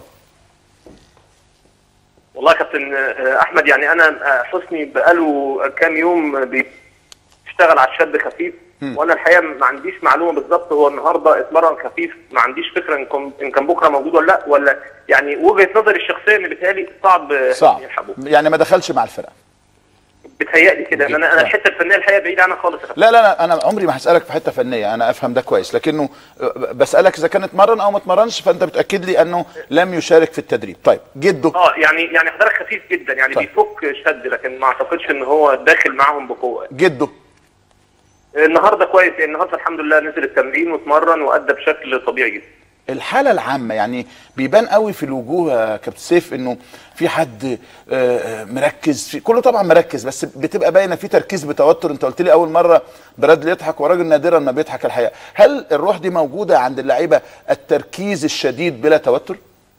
Speaker 1: والله يا كابتن آه، احمد يعني انا آه، حسني بقاله كام يوم بيشتغل على الشد خفيف
Speaker 5: مم.
Speaker 1: وانا الحقيقه ما عنديش معلومه بالظبط هو النهارده اتمرن خفيف ما عنديش فكره ان كان ان كان بكره موجود ولا لا ولا يعني وجهه نظري الشخصيه ان بيتهيألي صعب آه،
Speaker 5: صعب
Speaker 1: يلحقوه
Speaker 5: يعني ما دخلش مع الفرقه
Speaker 1: بيتهيألي كده ان انا انا الحته الفنيه الحقيقه بعيد عنها خالص يا كابتن.
Speaker 5: لا لا لا انا عمري ما هسالك في حته فنيه انا افهم ده كويس لكنه بسالك اذا كان اتمرن او ما اتمرنش فانت بتاكد لي انه لم يشارك في التدريب طيب جده
Speaker 1: اه يعني يعني حضرتك خفيف جدا يعني
Speaker 5: طيب.
Speaker 1: بيفك شد لكن ما اعتقدش ان هو داخل معاهم بقوه
Speaker 5: جده
Speaker 1: النهارده كويس يعني النهارده الحمد لله نزل التمرين واتمرن وادى بشكل طبيعي جدا
Speaker 5: الحاله العامه يعني بيبان قوي في الوجوه يا كابتن سيف انه في حد آه، آه، مركز في كله طبعا مركز بس بتبقى باينه في تركيز بتوتر انت قلت لي اول مره برادلي يضحك وراجل نادرا ما بيضحك الحقيقه هل الروح دي موجوده عند اللعيبه التركيز الشديد بلا توتر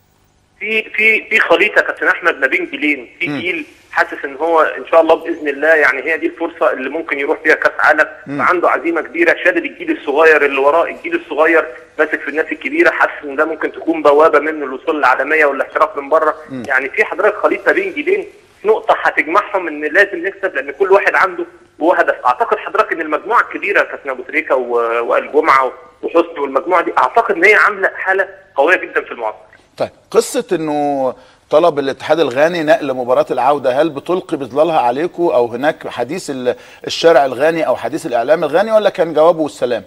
Speaker 1: في في في خليط يا كابتن احمد ما بين جيلين في جيل حاسس ان هو ان شاء الله باذن الله يعني هي دي الفرصه اللي ممكن يروح فيها كاس عالم
Speaker 5: مم.
Speaker 1: فعنده عزيمه كبيره شادد الجيل الصغير اللي وراه الجيل الصغير ماسك في الناس الكبيره حاسس ان ده ممكن تكون بوابه منه للوصول للعالميه والاحتراف من بره
Speaker 5: مم.
Speaker 1: يعني في حضرتك خليط ما بين جيلين نقطه هتجمعهم ان لازم نكسب لان كل واحد عنده هو هدف اعتقد حضرتك ان المجموعه الكبيره كابتن ابو تريكه و- وائل جمعه وحسني والمجموعه دي اعتقد ان هي عامله حاله قويه جدا في المعسكر
Speaker 5: طيب قصه انه طلب الاتحاد الغاني نقل مباراة العودة هل بتلقي بظلالها عليكم أو هناك حديث ال- الشارع الغاني أو حديث الإعلام الغاني ولا كان جوابه والسلام؟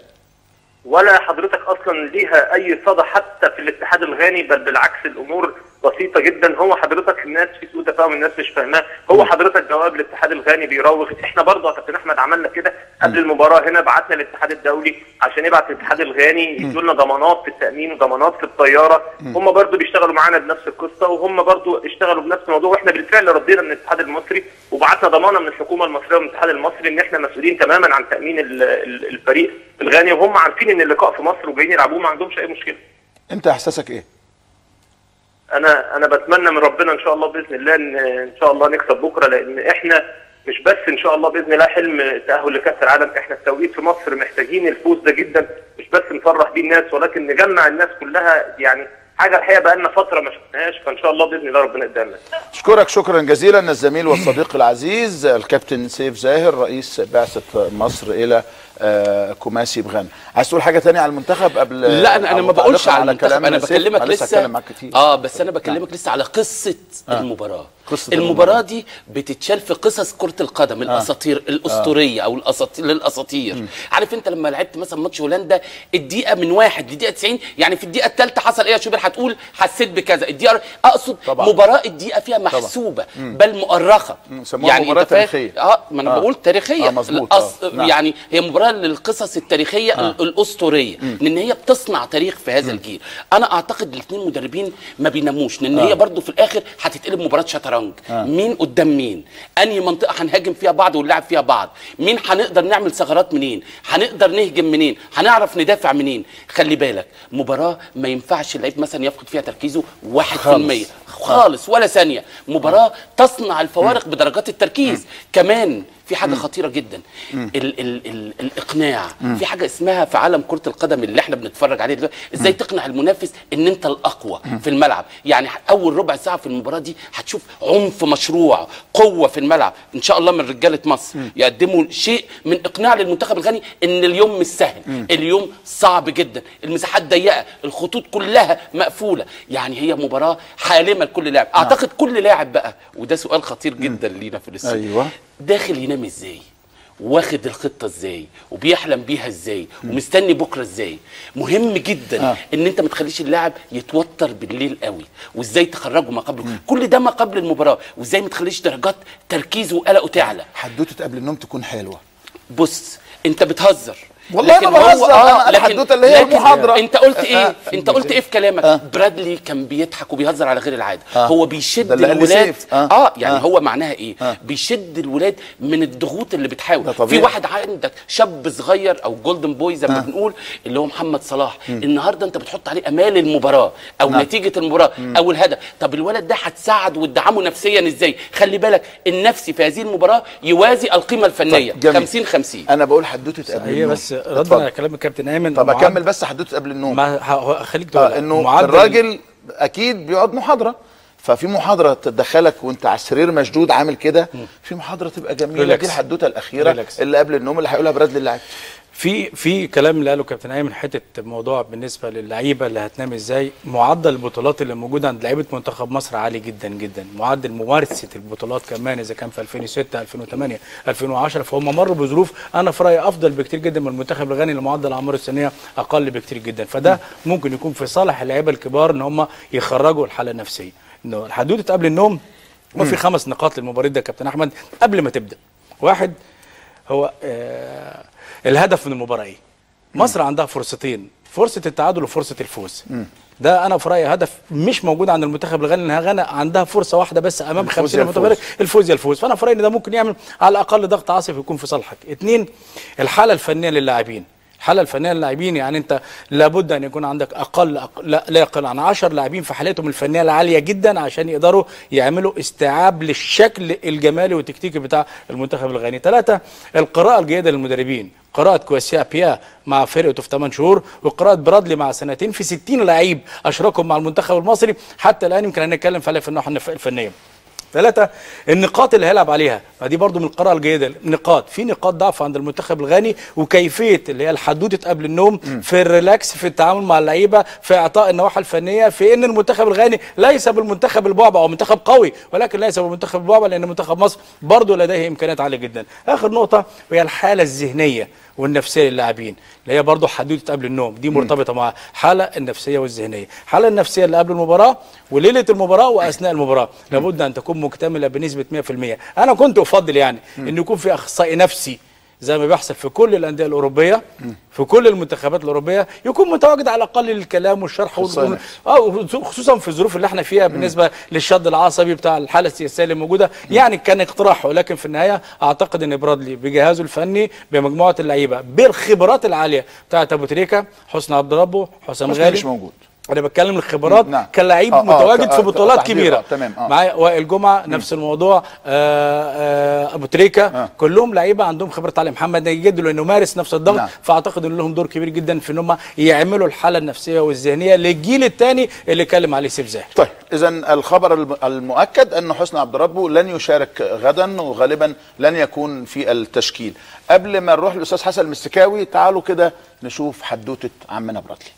Speaker 1: ولا حضرتك اصلا ليها اي صدى حتى في الاتحاد الغاني بل بالعكس الامور بسيطه جدا هو حضرتك الناس في سوء تفاهم الناس مش فاهماه هو حضرتك جواب الاتحاد الغاني بيراوغ احنا برضه يا كابتن احمد عملنا كده قبل المباراه هنا بعتنا الاتحاد الدولي عشان يبعت الاتحاد الغاني يدوا لنا ضمانات في التامين وضمانات في الطياره هم برضه بيشتغلوا معانا بنفس القصه وهم برضه اشتغلوا بنفس الموضوع واحنا بالفعل ردينا من الاتحاد المصري وبعتنا ضمانه من الحكومه المصريه ومن الاتحاد المصري ان احنا مسؤولين تماما عن تامين ال- ال- الفريق الغاني وهم عارفين ان اللقاء في مصر وجايين يلعبوه ما عندهمش اي مشكله
Speaker 5: أنت إحساسك إيه؟
Speaker 1: انا انا بتمنى من ربنا ان شاء الله باذن الله ان ان شاء الله نكسب بكره لان احنا مش بس ان شاء الله باذن الله حلم التاهل لكاس العالم احنا التوقيت في مصر محتاجين الفوز ده جدا مش بس نفرح بيه الناس ولكن نجمع الناس كلها يعني حاجه الحقيقه بقى لنا فتره ما شفناهاش فان شاء الله باذن الله ربنا يقدرنا
Speaker 5: أشكرك شكرا جزيلا الزميل والصديق العزيز الكابتن سيف زاهر رئيس بعثة مصر إلى آه كوماسي بغانا عايز تقول حاجه تانية على المنتخب قبل
Speaker 7: لا انا انا
Speaker 5: أو
Speaker 7: ما بقولش
Speaker 5: تعليقاً
Speaker 7: على المنتخب
Speaker 5: كلام
Speaker 7: انا
Speaker 5: سيف؟
Speaker 7: بكلمك
Speaker 5: أنا لسه
Speaker 7: لسه
Speaker 5: هتكلم معاك كتير
Speaker 7: اه بس انا بكلمك لسه على قصه المباراه
Speaker 5: قصة
Speaker 7: المباراه دي بتتشال في قصص كره القدم الاساطير الاسطوريه او الاساطير للاساطير عارف انت لما لعبت مثلا ماتش هولندا الدقيقه من واحد لدقيقه 90 يعني في الدقيقه الثالثه حصل ايه يا شوبير هتقول حسيت بكذا الدقيقه اقصد
Speaker 5: طبعاً.
Speaker 7: مباراه الدقيقه فيها محسوبه بل مؤرخه
Speaker 5: سموها مباراة
Speaker 7: أنت فاهم؟
Speaker 5: تاريخية.
Speaker 7: اه ما انا
Speaker 5: آه.
Speaker 7: بقول تاريخيه
Speaker 5: آه، مظبوط. آه.
Speaker 7: الأص-
Speaker 5: نعم.
Speaker 7: يعني هي مباراه للقصص التاريخيه
Speaker 5: آه.
Speaker 7: ال- الاسطوريه لان هي بتصنع تاريخ في هذا الجيل انا اعتقد الاثنين مدربين ما بيناموش لان
Speaker 5: آه.
Speaker 7: هي برضو في الاخر هتتقلب مباراه شطرنج
Speaker 5: آه.
Speaker 7: مين قدام مين انهي منطقه هنهاجم فيها بعض ونلعب فيها بعض مين هنقدر نعمل ثغرات منين هنقدر نهجم منين هنعرف ندافع منين خلي بالك مباراه ما ينفعش اللعيب مثلا يفقد فيها تركيزه 1%
Speaker 5: خالص.
Speaker 7: خالص ولا ثانيه مباراه تصنع الفوارق بدرجات التركيز كمان في حاجه خطيره جدا ال ال ال الاقناع
Speaker 5: مم.
Speaker 7: في حاجه اسمها في عالم كره القدم اللي احنا بنتفرج عليه دلوقتي ازاي تقنع المنافس ان انت الاقوى في الملعب يعني اول ربع ساعه في المباراه دي هتشوف عنف مشروع قوه في الملعب ان شاء الله من رجاله مصر يقدموا شيء من اقناع للمنتخب الغني ان اليوم مش سهل
Speaker 5: مم.
Speaker 7: اليوم صعب جدا المساحات ضيقه الخطوط كلها مقفوله يعني هي مباراه حالمه لكل لاعب اعتقد كل لاعب بقى وده سؤال خطير جدا لينا في الاستوديو
Speaker 5: ايوه
Speaker 7: داخل ينام ازاي واخد الخطه ازاي وبيحلم بيها ازاي ومستني بكره ازاي مهم جدا
Speaker 5: آه.
Speaker 7: آه. ان انت ما تخليش اللاعب يتوتر بالليل قوي وازاي تخرجه ما قبل كل ده ما قبل المباراه وازاي ما تخليش درجات تركيزه وقلقه تعلى
Speaker 5: حدوته قبل النوم تكون حلوه
Speaker 7: بص انت بتهزر
Speaker 5: والله
Speaker 7: لكن
Speaker 5: ما
Speaker 7: هو-
Speaker 5: بهزر،
Speaker 7: آه،
Speaker 5: أنا- أنا
Speaker 7: لكن-
Speaker 5: الحدوتة اللي هي
Speaker 7: لكن
Speaker 5: المحاضرة.
Speaker 7: انت قلت
Speaker 5: آه.
Speaker 7: ايه انت قلت ايه في كلامك
Speaker 5: آه.
Speaker 7: برادلي كان بيضحك وبيهزر على غير العاده
Speaker 5: آه.
Speaker 7: هو
Speaker 5: ده
Speaker 7: بيشد
Speaker 5: اللي قال لي
Speaker 7: الولاد
Speaker 5: سيف. آه.
Speaker 7: اه, يعني
Speaker 5: آه.
Speaker 7: هو معناها ايه
Speaker 5: آه.
Speaker 7: بيشد الولاد من الضغوط اللي بتحاول في
Speaker 5: طبيعي.
Speaker 7: واحد عندك شاب صغير او جولدن بوي زي ما
Speaker 5: آه.
Speaker 7: بنقول اللي هو محمد صلاح
Speaker 5: مم.
Speaker 7: النهارده انت بتحط عليه امال المباراه او
Speaker 5: نعم.
Speaker 7: نتيجه المباراه او الهدف طب الولد ده هتساعد وتدعمه نفسيا ازاي خلي بالك النفسي في هذه المباراه يوازي القيمه الفنيه
Speaker 5: طيب، جميل.
Speaker 7: 50 50
Speaker 5: انا بقول حدوته قبل
Speaker 4: هي
Speaker 5: النوم
Speaker 4: بس ردا
Speaker 5: اتفضل.
Speaker 4: على كلام الكابتن ايمن
Speaker 5: طب
Speaker 4: معد-
Speaker 5: اكمل بس حدوته قبل النوم
Speaker 4: ما ه- خليك تقول
Speaker 5: آه انه
Speaker 4: معدل-
Speaker 5: الراجل اكيد بيقعد محاضره ففي محاضره تدخلك وانت على السرير مشدود عامل كده في محاضره تبقى جميله
Speaker 4: ريلاكس.
Speaker 5: دي الحدوته الاخيره
Speaker 4: ريلاكس.
Speaker 5: اللي قبل النوم اللي هيقولها برادلي اللاعب
Speaker 4: في في كلام اللي قاله كابتن ايمن حته موضوع بالنسبه للعيبه اللي هتنام ازاي معدل البطولات اللي موجوده عند لعيبه منتخب مصر عالي جدا جدا معدل ممارسه البطولات كمان اذا كان في 2006 2008 2010 فهم مروا بظروف انا في رايي افضل بكتير جدا من المنتخب الغني اللي معدل الاعمار السنيه اقل بكتير جدا فده ممكن يكون في صالح اللعيبه الكبار ان هم يخرجوا الحاله النفسيه انه الحدوته قبل النوم وفي خمس نقاط للمباراه ده يا كابتن احمد قبل ما تبدا واحد هو آه الهدف من المباراه ايه؟ مصر عندها فرصتين فرصه التعادل وفرصه الفوز ده انا في رايي هدف مش موجود عند المنتخب الغني لانها غانا عندها فرصه واحده بس امام
Speaker 5: الفوز
Speaker 4: 50
Speaker 5: يا
Speaker 4: متفرج
Speaker 5: الفوز.
Speaker 4: الفوز يا الفوز فانا في رايي ان ده ممكن يعمل على الاقل ضغط عاصف يكون في صالحك اثنين الحاله الفنيه للاعبين الحاله الفنيه للاعبين يعني انت لابد ان يكون عندك اقل أق... لا, لا يقل عن 10 لاعبين في حالتهم الفنيه العاليه جدا عشان يقدروا يعملوا استيعاب للشكل الجمالي والتكتيكي بتاع المنتخب الغني ثلاثه القراءه الجيده للمدربين قراءة كواسيا بيا مع فرقته في 8 شهور وقراءة برادلي مع سنتين في 60 لعيب أشركهم مع المنتخب المصري حتى الآن يمكن هنتكلم عليها في الناحية الفنية ثلاثة النقاط اللي هيلعب عليها فدي برضو من القراءة الجيدة نقاط في نقاط ضعف عند المنتخب الغاني وكيفية اللي هي الحدوتة قبل النوم في الريلاكس في التعامل مع اللعيبة في إعطاء النواحي الفنية في إن المنتخب الغاني ليس بالمنتخب البعبع أو منتخب قوي ولكن ليس بالمنتخب البعبع لأن منتخب مصر برضو لديه إمكانيات عالية جدا آخر نقطة وهي الحالة الذهنية والنفسيه للاعبين اللي هي برضه حدوته قبل النوم دي مرتبطه مع حاله النفسيه والذهنيه الحاله النفسيه اللي قبل المباراه وليله المباراه واثناء المباراه لابد ان تكون مكتمله بنسبه 100% انا كنت افضل يعني ان يكون في اخصائي نفسي زي ما بيحصل في كل الانديه الاوروبيه في كل المنتخبات الاوروبيه يكون متواجد على الاقل للكلام والشرح
Speaker 5: أخصائي
Speaker 4: وال...
Speaker 5: نفسي.
Speaker 4: اه خصوصا في الظروف اللي احنا فيها بالنسبه للشد العصبي بتاع الحاله السياسيه اللي موجوده يعني كان اقتراح ولكن في النهايه اعتقد ان برادلي بجهازه الفني بمجموعه اللعيبه بالخبرات العاليه بتاعت ابو تريكه حسني عبد ربه حسام
Speaker 5: حسني
Speaker 4: غالي
Speaker 5: مش موجود
Speaker 4: انا بتكلم الخبرات
Speaker 5: نعم.
Speaker 4: كلاعب
Speaker 5: آه، آه،
Speaker 4: متواجد
Speaker 5: ك-
Speaker 4: في
Speaker 5: آه،
Speaker 4: بطولات
Speaker 5: تحضير،
Speaker 4: كبيره
Speaker 5: آه، تمام، آه.
Speaker 4: معايا وائل جمعه نفس الموضوع آه، آه، ابو تريكه كلهم لعيبه عندهم خبرات علي محمد ناجي جد لانه مارس نفس الضغط
Speaker 5: نعم.
Speaker 4: فاعتقد ان لهم دور كبير جدا في ان هم يعملوا الحاله النفسيه والذهنيه للجيل الثاني اللي اتكلم عليه سيف زاهر
Speaker 5: طيب اذا الخبر الم- المؤكد ان حسني عبد ربه لن يشارك غدا وغالبا لن يكون في التشكيل قبل ما نروح للاستاذ حسن المستكاوي تعالوا كده نشوف حدوته عمنا برادلي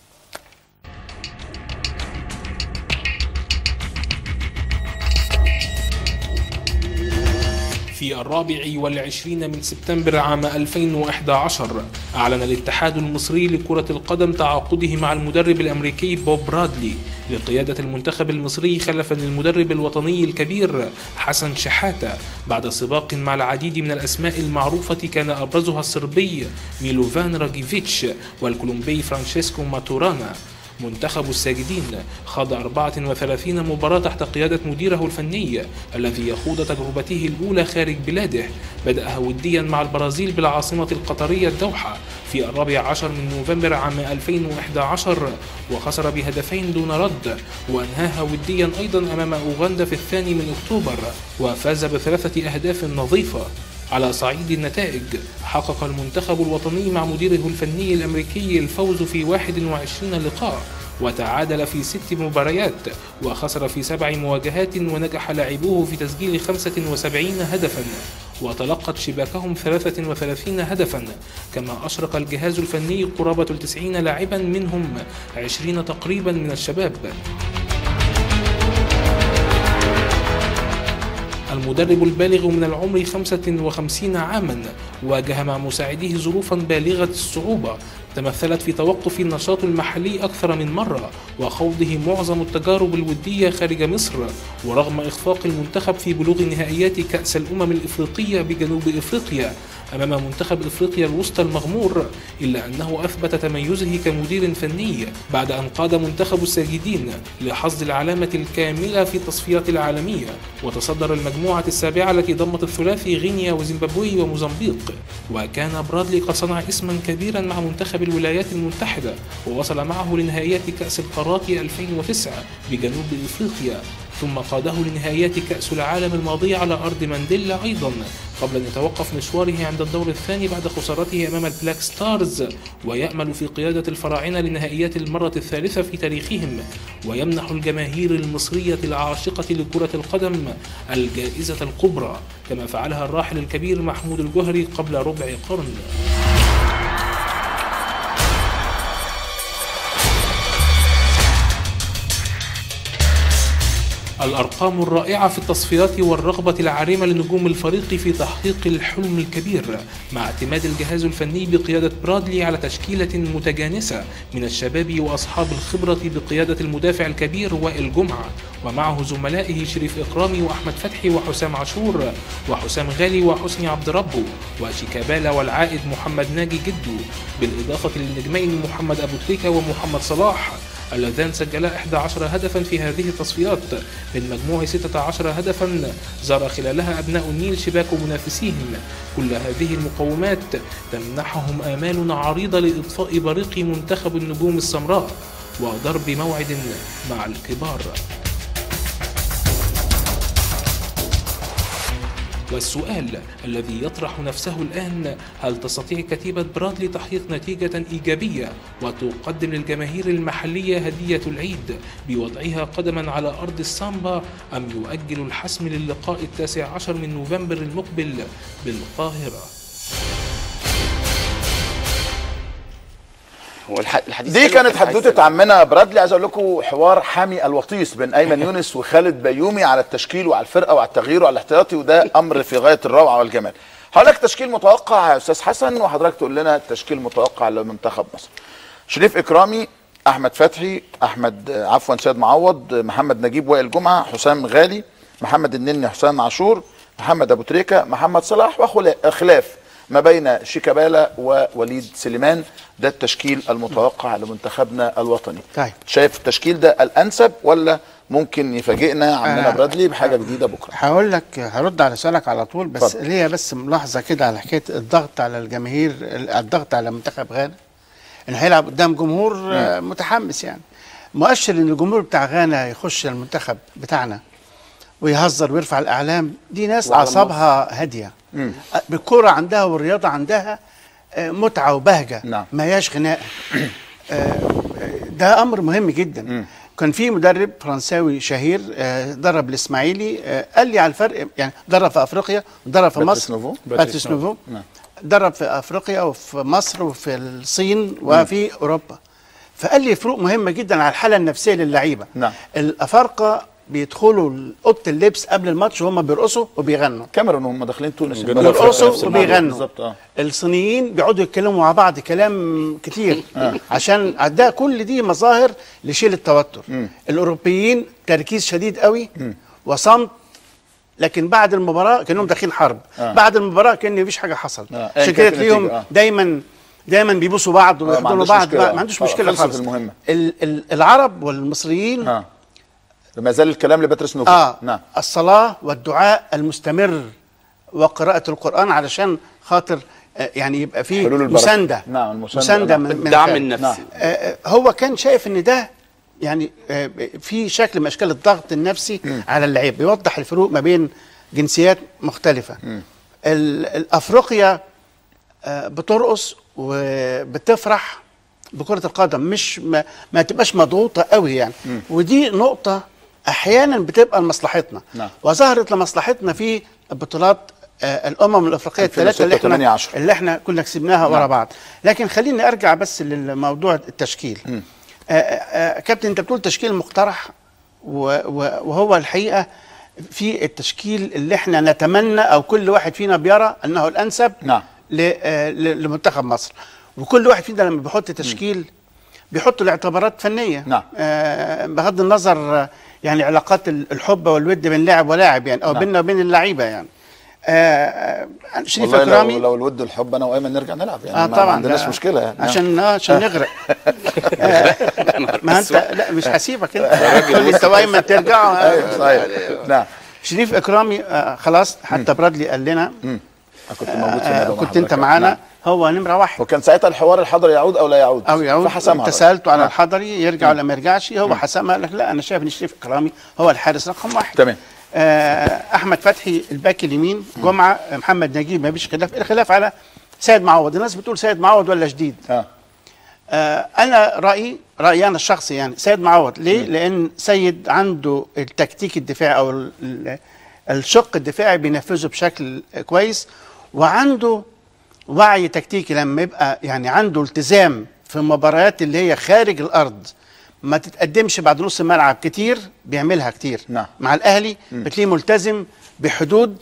Speaker 2: في الرابع والعشرين من سبتمبر عام 2011 أعلن الاتحاد المصري لكرة القدم تعاقده مع المدرب الأمريكي بوب برادلي لقيادة المنتخب المصري خلفا للمدرب الوطني الكبير حسن شحاتة بعد سباق مع العديد من الأسماء المعروفة كان أبرزها الصربي ميلوفان راجيفيتش والكولومبي فرانشيسكو ماتورانا منتخب الساجدين خاض 34 مباراة تحت قيادة مديره الفني الذي يخوض تجربته الأولى خارج بلاده بدأها وديا مع البرازيل بالعاصمة القطرية الدوحة في الرابع عشر من نوفمبر عام 2011 وخسر بهدفين دون رد وأنهاها وديا أيضا أمام أوغندا في الثاني من أكتوبر وفاز بثلاثة أهداف نظيفة على صعيد النتائج حقق المنتخب الوطني مع مديره الفني الأمريكي الفوز في 21 لقاء وتعادل في ست مباريات وخسر في سبع مواجهات ونجح لاعبوه في تسجيل 75 هدفا وتلقت شباكهم 33 هدفا كما أشرق الجهاز الفني قرابة التسعين لاعبا منهم 20 تقريبا من الشباب المدرب البالغ من العمر 55 عاما واجه مع مساعديه ظروفا بالغة الصعوبة تمثلت في توقف النشاط المحلي أكثر من مرة وخوضه معظم التجارب الودية خارج مصر ورغم إخفاق المنتخب في بلوغ نهائيات كأس الأمم الإفريقية بجنوب إفريقيا أمام منتخب إفريقيا الوسطى المغمور إلا أنه أثبت تميزه كمدير فني بعد أن قاد منتخب الساجدين لحصد العلامة الكاملة في التصفيات العالمية وتصدر المجموعة السابعة التي ضمت الثلاثي غينيا وزيمبابوي وموزمبيق وكان برادلي قد صنع اسما كبيرا مع منتخب الولايات المتحدة ووصل معه لنهائيات كأس القارات 2009 بجنوب إفريقيا ثم قاده لنهائيات كأس العالم الماضية على أرض مانديلا أيضا قبل أن يتوقف مشواره عند الدور الثاني بعد خسارته أمام البلاك ستارز ويأمل في قيادة الفراعنة لنهائيات المرة الثالثة في تاريخهم ويمنح الجماهير المصرية العاشقة لكرة القدم الجائزة الكبرى كما فعلها الراحل الكبير محمود الجهري قبل ربع قرن الأرقام الرائعة في التصفيات والرغبة العارمة لنجوم الفريق في تحقيق الحلم الكبير مع اعتماد الجهاز الفني بقيادة برادلي على تشكيلة متجانسة من الشباب وأصحاب الخبرة بقيادة المدافع الكبير وائل جمعة ومعه زملائه شريف إكرامي وأحمد فتحي وحسام عاشور وحسام غالي وحسني عبد ربه وشيكابالا والعائد محمد ناجي جدو بالإضافة للنجمين محمد أبو تريكة ومحمد صلاح اللذان سجلا 11 هدفا في هذه التصفيات من مجموع 16 هدفا زار خلالها أبناء النيل شباك منافسيهم كل هذه المقومات تمنحهم آمال عريضة لإضفاء بريق منتخب النجوم السمراء وضرب موعد مع الكبار والسؤال الذي يطرح نفسه الآن هل تستطيع كتيبة برادلي تحقيق نتيجة إيجابية وتقدم للجماهير المحلية هدية العيد بوضعها قدما على أرض السامبا أم يؤجل الحسم للقاء التاسع عشر من نوفمبر المقبل بالقاهرة
Speaker 7: هو الح- الحديث
Speaker 5: دي
Speaker 7: حلو،
Speaker 5: كانت
Speaker 7: كان عايز
Speaker 5: حدوته عمنا برادلي عايز اقول لكم حوار حامي الوطيس بين ايمن يونس وخالد بيومي على التشكيل وعلى الفرقه وعلى التغيير وعلى الاحتياطي وده امر في غايه الروعه والجمال. هقول لك تشكيل متوقع يا استاذ حسن وحضرتك تقول لنا التشكيل المتوقع لمنتخب مصر. شريف اكرامي احمد فتحي احمد آه، عفوا سيد معوض آه، محمد نجيب وائل جمعه حسام غالي محمد النني حسام عاشور محمد ابو تريكه محمد صلاح وخلاف ما بين شيكابالا ووليد سليمان ده التشكيل المتوقع لمنتخبنا الوطني
Speaker 6: طيب
Speaker 5: شايف التشكيل ده الانسب ولا ممكن يفاجئنا عمنا
Speaker 6: آه.
Speaker 5: برادلي بحاجه جديده بكره
Speaker 6: هقول لك هرد على سؤالك على طول بس
Speaker 5: اتفضل.
Speaker 6: ليا بس ملاحظه كده على حكايه الضغط على الجماهير الضغط على منتخب غانا انه هيلعب قدام جمهور آه، متحمس يعني مؤشر ان الجمهور بتاع غانا يخش المنتخب بتاعنا ويهزر ويرفع الاعلام دي ناس
Speaker 5: وعلى
Speaker 6: اعصابها هاديه
Speaker 5: مم.
Speaker 6: بالكرة عندها والرياضة عندها آه، متعة وبهجة
Speaker 5: نعم.
Speaker 6: ما هياش غناء آه، ده أمر مهم جدا كان في مدرب فرنساوي شهير آه، درب الإسماعيلي آه، قال لي على الفرق يعني درب في أفريقيا ودرب في
Speaker 5: باتريس
Speaker 6: مصر
Speaker 5: نوفو.
Speaker 6: باتريس نوفو
Speaker 5: نعم.
Speaker 6: درب في أفريقيا وفي مصر وفي الصين وفي أوروبا فقال لي فروق مهمة جدا على الحالة النفسية للعيبة
Speaker 5: نعم.
Speaker 6: الأفارقة بيدخلوا أوضة اللبس قبل الماتش وهم بيرقصوا وبيغنوا
Speaker 5: كاميرون هم داخلين تونس
Speaker 6: بيرقصوا وبيغنوا
Speaker 5: بالظبط اه
Speaker 6: الصينيين بيقعدوا يتكلموا مع بعض كلام كتير
Speaker 5: آه.
Speaker 6: عشان ده كل دي مظاهر لشيل التوتر الاوروبيين تركيز شديد قوي وصمت لكن بعد المباراه كانهم داخلين حرب
Speaker 5: آه.
Speaker 6: بعد المباراه كان مفيش حاجه حصلت
Speaker 5: آه.
Speaker 6: عشان
Speaker 5: أيا
Speaker 6: كده
Speaker 5: كانت
Speaker 6: تلاقيهم
Speaker 5: النتيجة، آه.
Speaker 6: دايما دايما بيبوسوا بعض
Speaker 5: آه، ما
Speaker 6: ويحضنوا
Speaker 5: عندوش
Speaker 6: بعض
Speaker 5: مشكلة.
Speaker 6: ما عندوش
Speaker 5: آه،
Speaker 6: مشكله
Speaker 5: خلصت
Speaker 6: خالص
Speaker 5: المهمة.
Speaker 6: ال- ال- العرب والمصريين
Speaker 5: اه ما زال الكلام لباتريس نوفو
Speaker 6: اه
Speaker 5: نعم
Speaker 6: الصلاه والدعاء المستمر وقراءه القران علشان خاطر آه، يعني يبقى فيه
Speaker 5: حلول البركة.
Speaker 6: مسانده
Speaker 5: نعم المساندة
Speaker 6: مسانده
Speaker 5: نعم.
Speaker 6: من من
Speaker 7: الدعم
Speaker 6: الخارج.
Speaker 7: النفسي.
Speaker 6: آه، آه، هو كان شايف ان ده يعني آه، في شكل من اشكال الضغط النفسي على اللعيب بيوضح الفروق ما بين جنسيات مختلفه ال- الافريقيا آه، بترقص وبتفرح بكرة القدم مش ما, ما تبقاش مضغوطة قوي يعني ودي نقطة أحيانا بتبقى لمصلحتنا
Speaker 5: نعم.
Speaker 6: وظهرت لمصلحتنا في بطولات آه، الأمم الأفريقية الثلاثة اللي
Speaker 5: 2006
Speaker 6: احنا
Speaker 5: 18.
Speaker 6: اللي احنا كنا كسبناها ورا
Speaker 5: نعم.
Speaker 6: بعض لكن خليني أرجع بس للموضوع التشكيل آه، آه، كابتن أنت بتقول تشكيل مقترح و- و- وهو الحقيقة في التشكيل اللي احنا نتمنى أو كل واحد فينا بيرى أنه الأنسب
Speaker 5: نعم
Speaker 6: ل- آه، ل- لمنتخب مصر وكل واحد فينا لما بيحط تشكيل بيحط لاعتبارات فنيه
Speaker 5: نعم.
Speaker 6: آه بغض النظر آه، يعني علاقات ال- الحب والود بين لاعب ولاعب يعني او
Speaker 5: نعم.
Speaker 6: بيننا وبين اللعيبه يعني آه آه، شريف
Speaker 5: والله لو,
Speaker 6: اكرامي
Speaker 5: لو الود والحب انا وايمن نرجع نلعب يعني
Speaker 6: اه
Speaker 5: ما-
Speaker 6: طبعا
Speaker 5: ما عندناش
Speaker 6: لا.
Speaker 5: مشكله يعني
Speaker 6: عشان آه عشان نغرق آه ما انت لا مش هسيبك انت انت وايمن ترجعوا آه.
Speaker 5: ايوه صحيح نعم
Speaker 6: شريف اكرامي آه خلاص حتى برادلي قال لنا
Speaker 5: أنا كنت موجود في
Speaker 6: آه
Speaker 5: الندوة مع
Speaker 6: كنت انت
Speaker 5: حضرتك.
Speaker 6: معانا
Speaker 5: نعم.
Speaker 6: هو نمره واحد
Speaker 5: وكان ساعتها الحوار الحضري يعود او لا يعود
Speaker 6: او يعود
Speaker 5: فحسمها
Speaker 6: انت سالته على
Speaker 5: نعم.
Speaker 6: الحضري يرجع ولا ما يرجعش هو حسمها قال لك لا انا شايف ان شريف اكرامي هو الحارس رقم واحد
Speaker 5: تمام
Speaker 6: آه احمد فتحي الباك اليمين جمعه آه، محمد نجيب ما فيش خلاف الخلاف على سيد معوض الناس بتقول سيد معوض ولا جديد
Speaker 5: اه
Speaker 6: آه انا رايي رايي انا الشخصي يعني سيد معوض ليه لان سيد عنده التكتيك الدفاعي او ال- ال- الشق الدفاعي بينفذه بشكل كويس وعنده وعي تكتيكي لما يبقى يعني عنده التزام في المباريات اللي هي خارج الارض ما تتقدمش بعد نص الملعب كتير بيعملها كتير
Speaker 5: نعم.
Speaker 6: مع الاهلي بتلاقيه ملتزم بحدود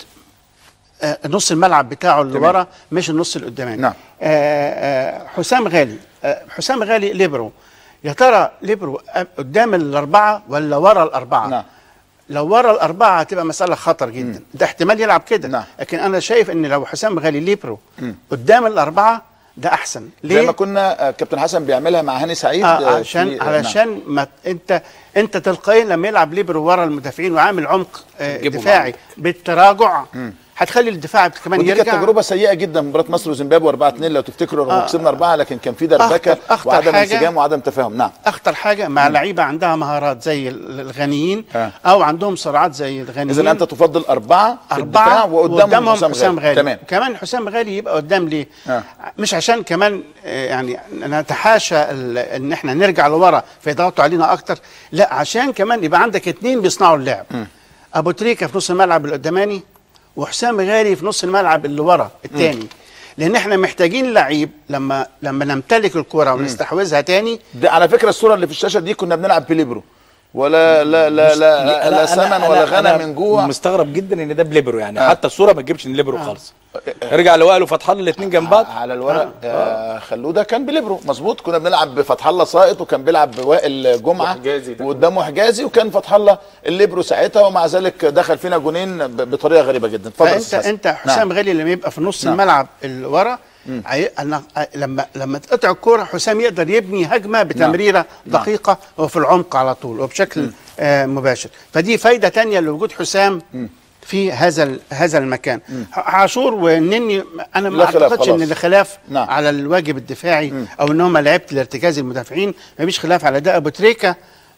Speaker 6: آه، نص الملعب بتاعه اللي
Speaker 5: تمام.
Speaker 6: ورا مش النص اللي قداماني
Speaker 5: نعم.
Speaker 6: آه، آه، حسام غالي آه، حسام غالي ليبرو يا ترى ليبرو قدام الاربعه ولا ورا الاربعه
Speaker 5: نعم.
Speaker 6: لو ورا الاربعه هتبقى مساله خطر جدا ده احتمال يلعب كده
Speaker 5: نعم.
Speaker 6: لكن انا شايف ان لو حسام غالي ليبرو قدام الاربعه ده احسن
Speaker 5: زي
Speaker 6: ليه
Speaker 5: ما كنا آه، كابتن حسن بيعملها مع هاني سعيد
Speaker 6: آه
Speaker 5: آه،
Speaker 6: عشان
Speaker 5: في- آه،
Speaker 6: علشان ما ت- انت انت تلقائيا لما يلعب ليبرو ورا المدافعين وعامل عمق آه
Speaker 7: تجيبهم
Speaker 6: دفاعي بالتراجع هتخلي الدفاع كمان
Speaker 5: ودي كانت
Speaker 6: يرجع
Speaker 5: تجربه سيئه جدا مباراه مصر وزيمبابوe 4 2 لو تفتكروا رغم
Speaker 6: آه.
Speaker 5: كسبنا اربعه لكن كان في دربكه
Speaker 6: أخطر- أخطر
Speaker 5: وعدم
Speaker 6: حاجة-
Speaker 5: انسجام وعدم تفاهم نعم
Speaker 6: اخطر حاجه مع لعيبه عندها مهارات زي ال- الغنيين
Speaker 5: آه.
Speaker 6: او عندهم سرعات زي الغنيين
Speaker 5: اذا انت تفضل اربعه في الدفاع
Speaker 6: أربعة
Speaker 5: وقدامهم
Speaker 6: وقدامهم
Speaker 5: حسام,
Speaker 6: حسام غالي
Speaker 5: تمام
Speaker 6: كمان حسام غالي يبقى قدام ليه؟
Speaker 5: آه.
Speaker 6: مش عشان كمان آه، يعني نتحاشى ال- ان احنا نرجع لورا فيضغطوا علينا اكتر لا عشان كمان يبقى عندك اتنين بيصنعوا اللعب ابو تريكه في نص الملعب القداماني وحسام غالي في نص الملعب اللي ورا الثاني لان احنا محتاجين لعيب لما لما نمتلك الكره ونستحوذها تاني
Speaker 5: ده على فكره الصوره اللي في الشاشه دي كنا بنلعب بليبرو ولا لا لا لا, لا, سمن ولا غنى من جوه
Speaker 4: مستغرب جدا ان ده بليبرو يعني
Speaker 5: آه.
Speaker 4: حتى الصوره ما تجيبش ان ليبرو خالص ارجع لوائل وفتح الله الاثنين جنب بعض
Speaker 5: على الورق آه خلوده كان بليبرو مظبوط كنا بنلعب بفتح الله ساقط وكان بيلعب بوائل جمعه
Speaker 4: وحجازي ده.
Speaker 5: وقدامه حجازي وكان فتح الله الليبرو ساعتها ومع ذلك دخل فينا جونين ب- بطريقه غريبه جدا اتفضل يا
Speaker 6: فانت
Speaker 5: أستاذ حسن.
Speaker 6: انت حسام غالي لما يبقى في نص
Speaker 5: نعم.
Speaker 6: الملعب اللي ورا عي... أنا... لما لما تقطع الكوره حسام يقدر يبني هجمه بتمريره
Speaker 5: نعم.
Speaker 6: دقيقه وفي العمق على طول وبشكل آه مباشر فدي فايده تانية لوجود حسام في هذا ال- هذا المكان ع- عاشور والنني انا ما
Speaker 5: لا خلاف
Speaker 6: اعتقدش
Speaker 5: خلاص.
Speaker 6: ان الخلاف
Speaker 5: نعم.
Speaker 6: على الواجب الدفاعي او ان هم لعيبه الارتكاز المدافعين ما فيش خلاف على ده ابو تريكه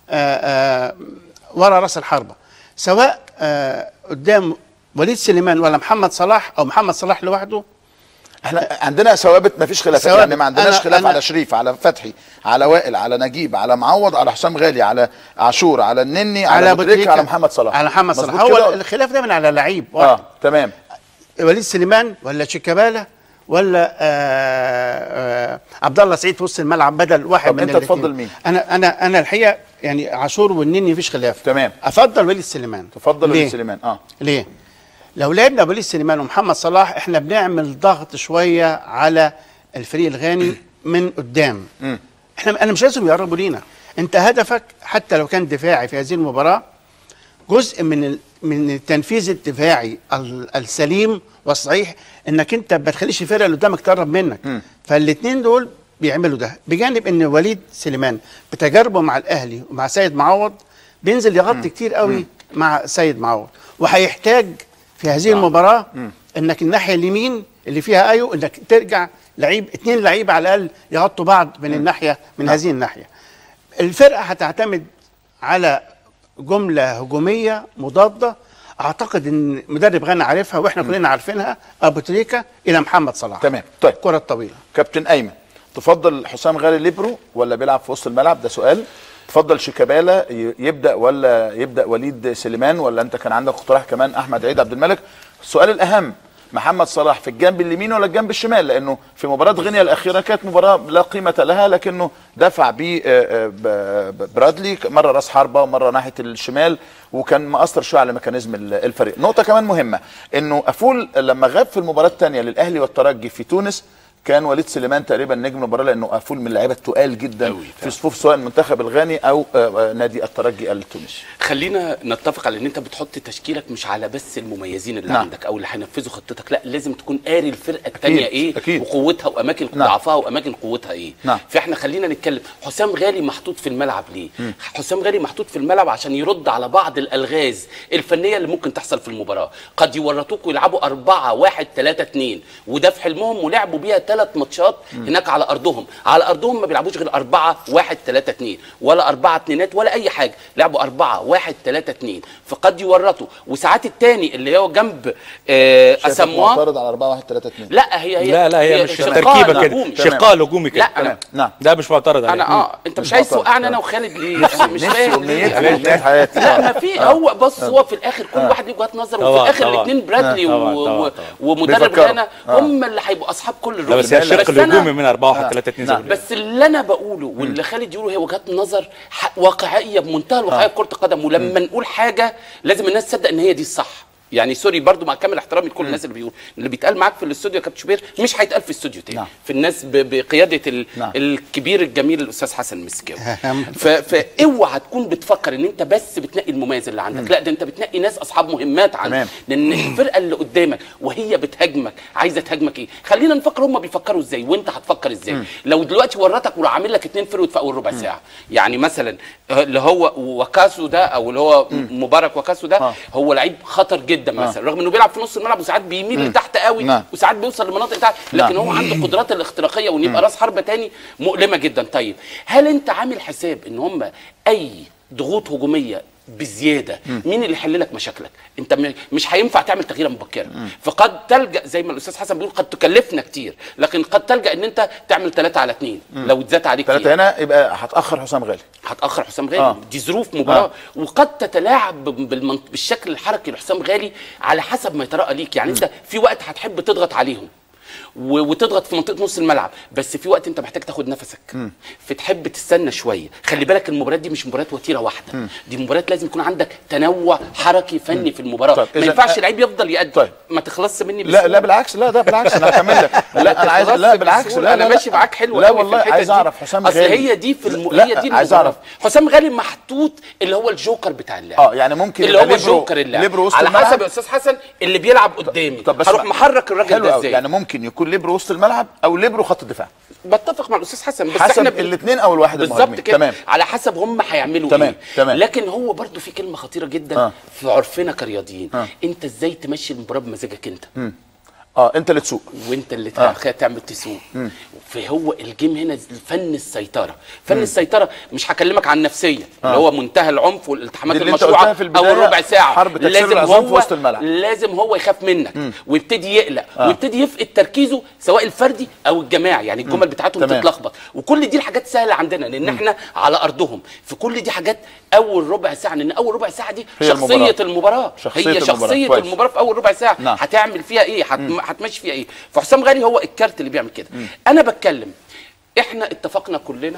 Speaker 6: آه، آه، ورا راس الحربه سواء آه، قدام وليد سليمان ولا محمد صلاح او محمد صلاح لوحده
Speaker 5: احنا عندنا ثوابت ما فيش خلافات
Speaker 6: ثوابت.
Speaker 5: يعني ما عندناش
Speaker 6: أنا-
Speaker 5: خلاف
Speaker 6: أنا-
Speaker 5: على شريف على فتحي على وائل على نجيب على معوض على حسام غالي على عاشور على النني على, على
Speaker 6: أبو
Speaker 5: بطريق
Speaker 6: تريكة،
Speaker 5: على محمد صلاح
Speaker 6: على محمد صلاح
Speaker 5: مظبوط كده؟
Speaker 6: هو الخلاف ده من على لعيب واحد
Speaker 5: اه تمام
Speaker 6: وليد سليمان ولا شيكابالا ولا آه آه عبد الله سعيد في وسط الملعب بدل واحد
Speaker 5: طب
Speaker 6: من
Speaker 5: أنت
Speaker 6: الاتنين.
Speaker 5: تفضل مين؟
Speaker 6: انا انا انا الحقيقه يعني عاشور والنني مفيش خلاف
Speaker 5: تمام
Speaker 6: افضل وليد سليمان
Speaker 5: تفضل
Speaker 6: ليه؟
Speaker 5: وليد سليمان اه
Speaker 6: ليه؟ لو لعبنا وليد سليمان ومحمد صلاح احنا بنعمل ضغط شويه على الفريق الغاني من قدام
Speaker 5: مم.
Speaker 6: احنا انا مش لازم يقربوا لينا انت هدفك حتى لو كان دفاعي في هذه المباراه جزء من ال... من التنفيذ الدفاعي ال- السليم والصحيح انك انت ما تخليش الفرقه اللي قدامك تقرب منك فالاثنين دول بيعملوا ده بجانب ان وليد سليمان بتجاربه مع الاهلي ومع سيد معوض بينزل يغطي كتير قوي مع سيد معوض وهيحتاج في هذه المباراه انك الناحيه اليمين اللي فيها ايو انك ترجع لعيب اثنين لعيبه على الاقل يغطوا بعض من الناحيه من
Speaker 5: نعم.
Speaker 6: هذه الناحيه الفرقه هتعتمد على جمله هجوميه مضاده اعتقد ان مدرب غانا عارفها واحنا كلنا عارفينها ابو تريكه الى محمد صلاح
Speaker 5: تمام طيب
Speaker 6: الكره الطويله
Speaker 5: كابتن ايمن تفضل حسام غالي ليبرو ولا بيلعب في وسط الملعب ده سؤال تفضل شيكابالا ي- يبدا ولا يبدا وليد سليمان ولا انت كان عندك اقتراح كمان احمد عيد عبد الملك السؤال الاهم محمد صلاح في الجنب اليمين ولا الجنب الشمال لانه في مباراه غينيا الاخيره كانت مباراه لا قيمه لها لكنه دفع بيه آه، آه، ب- ب- برادلي مره راس حربه ومره ناحيه الشمال وكان مأثر شويه على ميكانيزم ال- الفريق نقطه كمان مهمه انه افول لما غاب في المباراه الثانيه للاهلي والترجي في تونس كان وليد سليمان تقريبا نجم المباراه لانه افول من اللعيبه التقال جدا في صفوف سواء المنتخب الغاني او آه، آه، نادي الترجي التونسي
Speaker 7: خلينا نتفق على ان انت بتحط تشكيلك مش على بس المميزين اللي
Speaker 5: نعم.
Speaker 7: نعم. عندك او اللي هينفذوا خطتك لا لازم تكون قاري الفرقه الثانيه
Speaker 5: أكيد،
Speaker 7: ايه
Speaker 5: أكيد.
Speaker 7: وقوتها واماكن
Speaker 5: نعم.
Speaker 7: ضعفها واماكن قوتها ايه
Speaker 5: نعم.
Speaker 7: فاحنا خلينا نتكلم حسام غالي محطوط في الملعب ليه حسام غالي محطوط في الملعب عشان يرد على بعض الالغاز الفنيه اللي ممكن تحصل في المباراه قد يورطوك ويلعبوا 4 1 3 2 وده في حلمهم ولعبوا بيها ثلاث ماتشات هناك على ارضهم على ارضهم ما بيلعبوش غير 4 1 3 2 ولا 4 2 ولا اي حاجه لعبوا 4 1 3 2 فقد يورطوا وساعات التاني اللي هو جنب آه
Speaker 5: شايفك
Speaker 7: اسمواه
Speaker 5: معترض على 4 1 3 2
Speaker 7: لا هي هي
Speaker 4: لا لا هي مش
Speaker 7: شقاء
Speaker 4: تركيبه كده
Speaker 7: هجومي.
Speaker 4: شقاء هجومي كده
Speaker 7: لا انا
Speaker 5: نعم
Speaker 4: ده مش معترض عليه
Speaker 7: انا اه انت مش عايز توقعني انا وخالد ليه أنا مش
Speaker 5: نفسي
Speaker 7: فاهم
Speaker 5: أمنيتي
Speaker 7: ليه؟
Speaker 5: من بداية حياتي.
Speaker 7: لا
Speaker 5: آه.
Speaker 7: ما في
Speaker 5: آه.
Speaker 7: هو بص
Speaker 5: آه.
Speaker 7: هو في الاخر كل
Speaker 5: آه.
Speaker 7: واحد له وجهات نظر وفي
Speaker 4: طبعاً،
Speaker 7: الاخر
Speaker 4: طبعاً.
Speaker 7: الاثنين برادلي
Speaker 4: طبعاً،
Speaker 7: و-
Speaker 4: طبعاً،
Speaker 7: و-
Speaker 4: طبعاً.
Speaker 7: ومدرب
Speaker 5: بيفكروا.
Speaker 7: غانا
Speaker 5: آه.
Speaker 7: هم اللي هيبقوا اصحاب كل
Speaker 4: لا
Speaker 7: الرؤيه
Speaker 4: بس هي الشق
Speaker 7: أنا-
Speaker 4: الهجومي من 4 1 3 2 زي ما
Speaker 5: نعم.
Speaker 4: بنقول.
Speaker 7: بس اللي انا بقوله واللي خالد يقوله هي وجهات نظر ح- واقعيه بمنتهى الواقعيه في كره القدم ولما نقول حاجه لازم الناس تصدق ان هي دي الصح يعني سوري برضو مع كامل احترامي لكل الناس اللي بيقول اللي بيتقال معاك في الاستوديو يا كابتن شوبير مش هيتقال في الاستوديو تاني
Speaker 5: نعم.
Speaker 7: في الناس ب- بقياده ال...
Speaker 5: نعم.
Speaker 7: الكبير الجميل الاستاذ حسن مسكاوي ف... فاوعى تكون بتفكر ان انت بس بتنقي المميز اللي عندك لا ده انت بتنقي ناس اصحاب مهمات عندك
Speaker 5: تمام.
Speaker 7: لان الفرقه اللي قدامك وهي بتهاجمك عايزه تهاجمك ايه خلينا نفكر هم بيفكروا ازاي وانت هتفكر ازاي لو دلوقتي ورطك وراح عامل لك اتنين فروت في اول ربع ساعه يعني مثلا اللي هو وكاسو ده او اللي هو مبارك وكاسو ده
Speaker 5: آه.
Speaker 7: هو لعيب خطر جدا مثلا رغم انه بيلعب في نص الملعب وساعات بيميل لتحت قوي
Speaker 5: نعم.
Speaker 7: وساعات بيوصل لمناطق تحت لكن
Speaker 5: نعم.
Speaker 7: هو عنده قدرات الاختراقيه وان يبقى راس حربه تاني مؤلمه جدا طيب هل انت عامل حساب ان هم اي ضغوط هجوميه بزياده مين اللي يحل لك مشاكلك انت م- مش هينفع تعمل تغييره مبكره فقد تلجا زي ما الاستاذ حسن بيقول قد تكلفنا كتير لكن قد تلجا ان انت تعمل ثلاثة على اثنين لو اتزاد عليك
Speaker 5: ثلاثة
Speaker 7: كتير.
Speaker 5: هنا يبقى هتأخر حسام غالي
Speaker 7: هتاخر حسام غالي
Speaker 5: آه.
Speaker 7: آه. دي ظروف مباراه
Speaker 5: آه.
Speaker 7: آه. وقد تتلاعب بالمنط... بالشكل الحركي لحسام غالي على حسب ما يترأى ليك يعني انت في وقت هتحب تضغط عليهم و... وتضغط في منطقه نص الملعب بس في وقت انت محتاج تاخد نفسك فتحب تستنى شويه خلي بالك المباريات دي مش مباريات وتيره واحده دي مباريات لازم يكون عندك تنوع حركي فني في المباراه
Speaker 5: طيب،
Speaker 7: ما
Speaker 5: إذن-
Speaker 7: ينفعش
Speaker 5: آه،
Speaker 7: لعيب يفضل يقدم
Speaker 5: طيب.
Speaker 7: ما تخلصش مني
Speaker 5: لا لا بالعكس لا ده بالعكس انا هكمل لك لا انا عايز لا
Speaker 7: تخلصش
Speaker 5: بالعكس
Speaker 7: بسهولة.
Speaker 5: لا
Speaker 7: انا
Speaker 5: لا
Speaker 7: ماشي
Speaker 5: لا.
Speaker 7: معاك حلو
Speaker 5: لا
Speaker 7: قوي في
Speaker 5: والله
Speaker 7: الحتة
Speaker 5: عايز
Speaker 7: دي.
Speaker 5: اعرف حسام
Speaker 7: اصل
Speaker 5: غالي
Speaker 7: هي دي في الم...
Speaker 5: لا،
Speaker 7: هي دي
Speaker 5: عايز
Speaker 7: المباراة.
Speaker 5: اعرف
Speaker 7: حسام غالي محطوط اللي هو الجوكر بتاع اللعب
Speaker 5: اه يعني ممكن
Speaker 7: اللي
Speaker 5: يبقى
Speaker 7: هو
Speaker 5: ليبرو-
Speaker 7: جوكر اللعب
Speaker 5: ليبرو وسط
Speaker 7: على
Speaker 5: الملعب؟
Speaker 7: حسب يا استاذ حسن اللي بيلعب قدامي
Speaker 5: طب بس
Speaker 7: هروح
Speaker 5: ما-
Speaker 7: محرك الراجل
Speaker 5: حلو
Speaker 7: ده
Speaker 5: قوي
Speaker 7: ازاي
Speaker 5: يعني ممكن ممكن يكون ليبرو وسط الملعب او ليبرو خط الدفاع
Speaker 7: بتفق مع الاستاذ حسن بس
Speaker 5: حسب
Speaker 7: احنا بن-
Speaker 5: الاثنين او الواحد
Speaker 7: بالظبط
Speaker 5: المهاجمين
Speaker 7: كده
Speaker 5: تمام
Speaker 7: على حسب هم هيعملوا
Speaker 5: تمام،
Speaker 7: ايه
Speaker 5: تمام.
Speaker 7: لكن هو برضو في كلمه خطيره جدا
Speaker 5: آه.
Speaker 7: في عرفنا كرياضيين
Speaker 5: آه.
Speaker 7: انت ازاي تمشي المباراه بمزاجك انت
Speaker 5: مم. اه انت اللي تسوق
Speaker 7: وانت اللي
Speaker 5: آه.
Speaker 7: تع- تعمل تسوق
Speaker 5: مم.
Speaker 7: فهو الجيم هنا فن السيطره فن السيطره مش هكلمك عن نفسيه
Speaker 5: آه.
Speaker 7: اللي هو منتهى العنف والالتحامات
Speaker 5: دي اللي انت
Speaker 7: المشروعه
Speaker 5: قلتها في البداية،
Speaker 7: اول ربع ساعه
Speaker 5: حرب تكسير
Speaker 7: لازم
Speaker 5: العظام في
Speaker 7: هو
Speaker 5: وسط الملعب.
Speaker 7: لازم هو يخاف منك
Speaker 5: مم.
Speaker 7: ويبتدي يقلق
Speaker 5: آه.
Speaker 7: ويبتدي يفقد تركيزه سواء الفردي او الجماعي يعني الجمل بتاعتهم
Speaker 5: تمام.
Speaker 7: تتلخبط وكل دي الحاجات سهله عندنا لان احنا على ارضهم في كل دي حاجات اول ربع ساعه لان اول ربع ساعه دي
Speaker 5: هي
Speaker 7: شخصيه
Speaker 5: المباراة.
Speaker 7: المباراه
Speaker 5: شخصية
Speaker 7: هي
Speaker 5: المباراة.
Speaker 7: شخصيه
Speaker 5: كويس.
Speaker 7: المباراه في اول ربع ساعه
Speaker 5: نعم.
Speaker 7: هتعمل فيها ايه هت... هتمشي فيها ايه فحسام غالي هو الكارت اللي بيعمل كده انا بتكلم احنا اتفقنا كلنا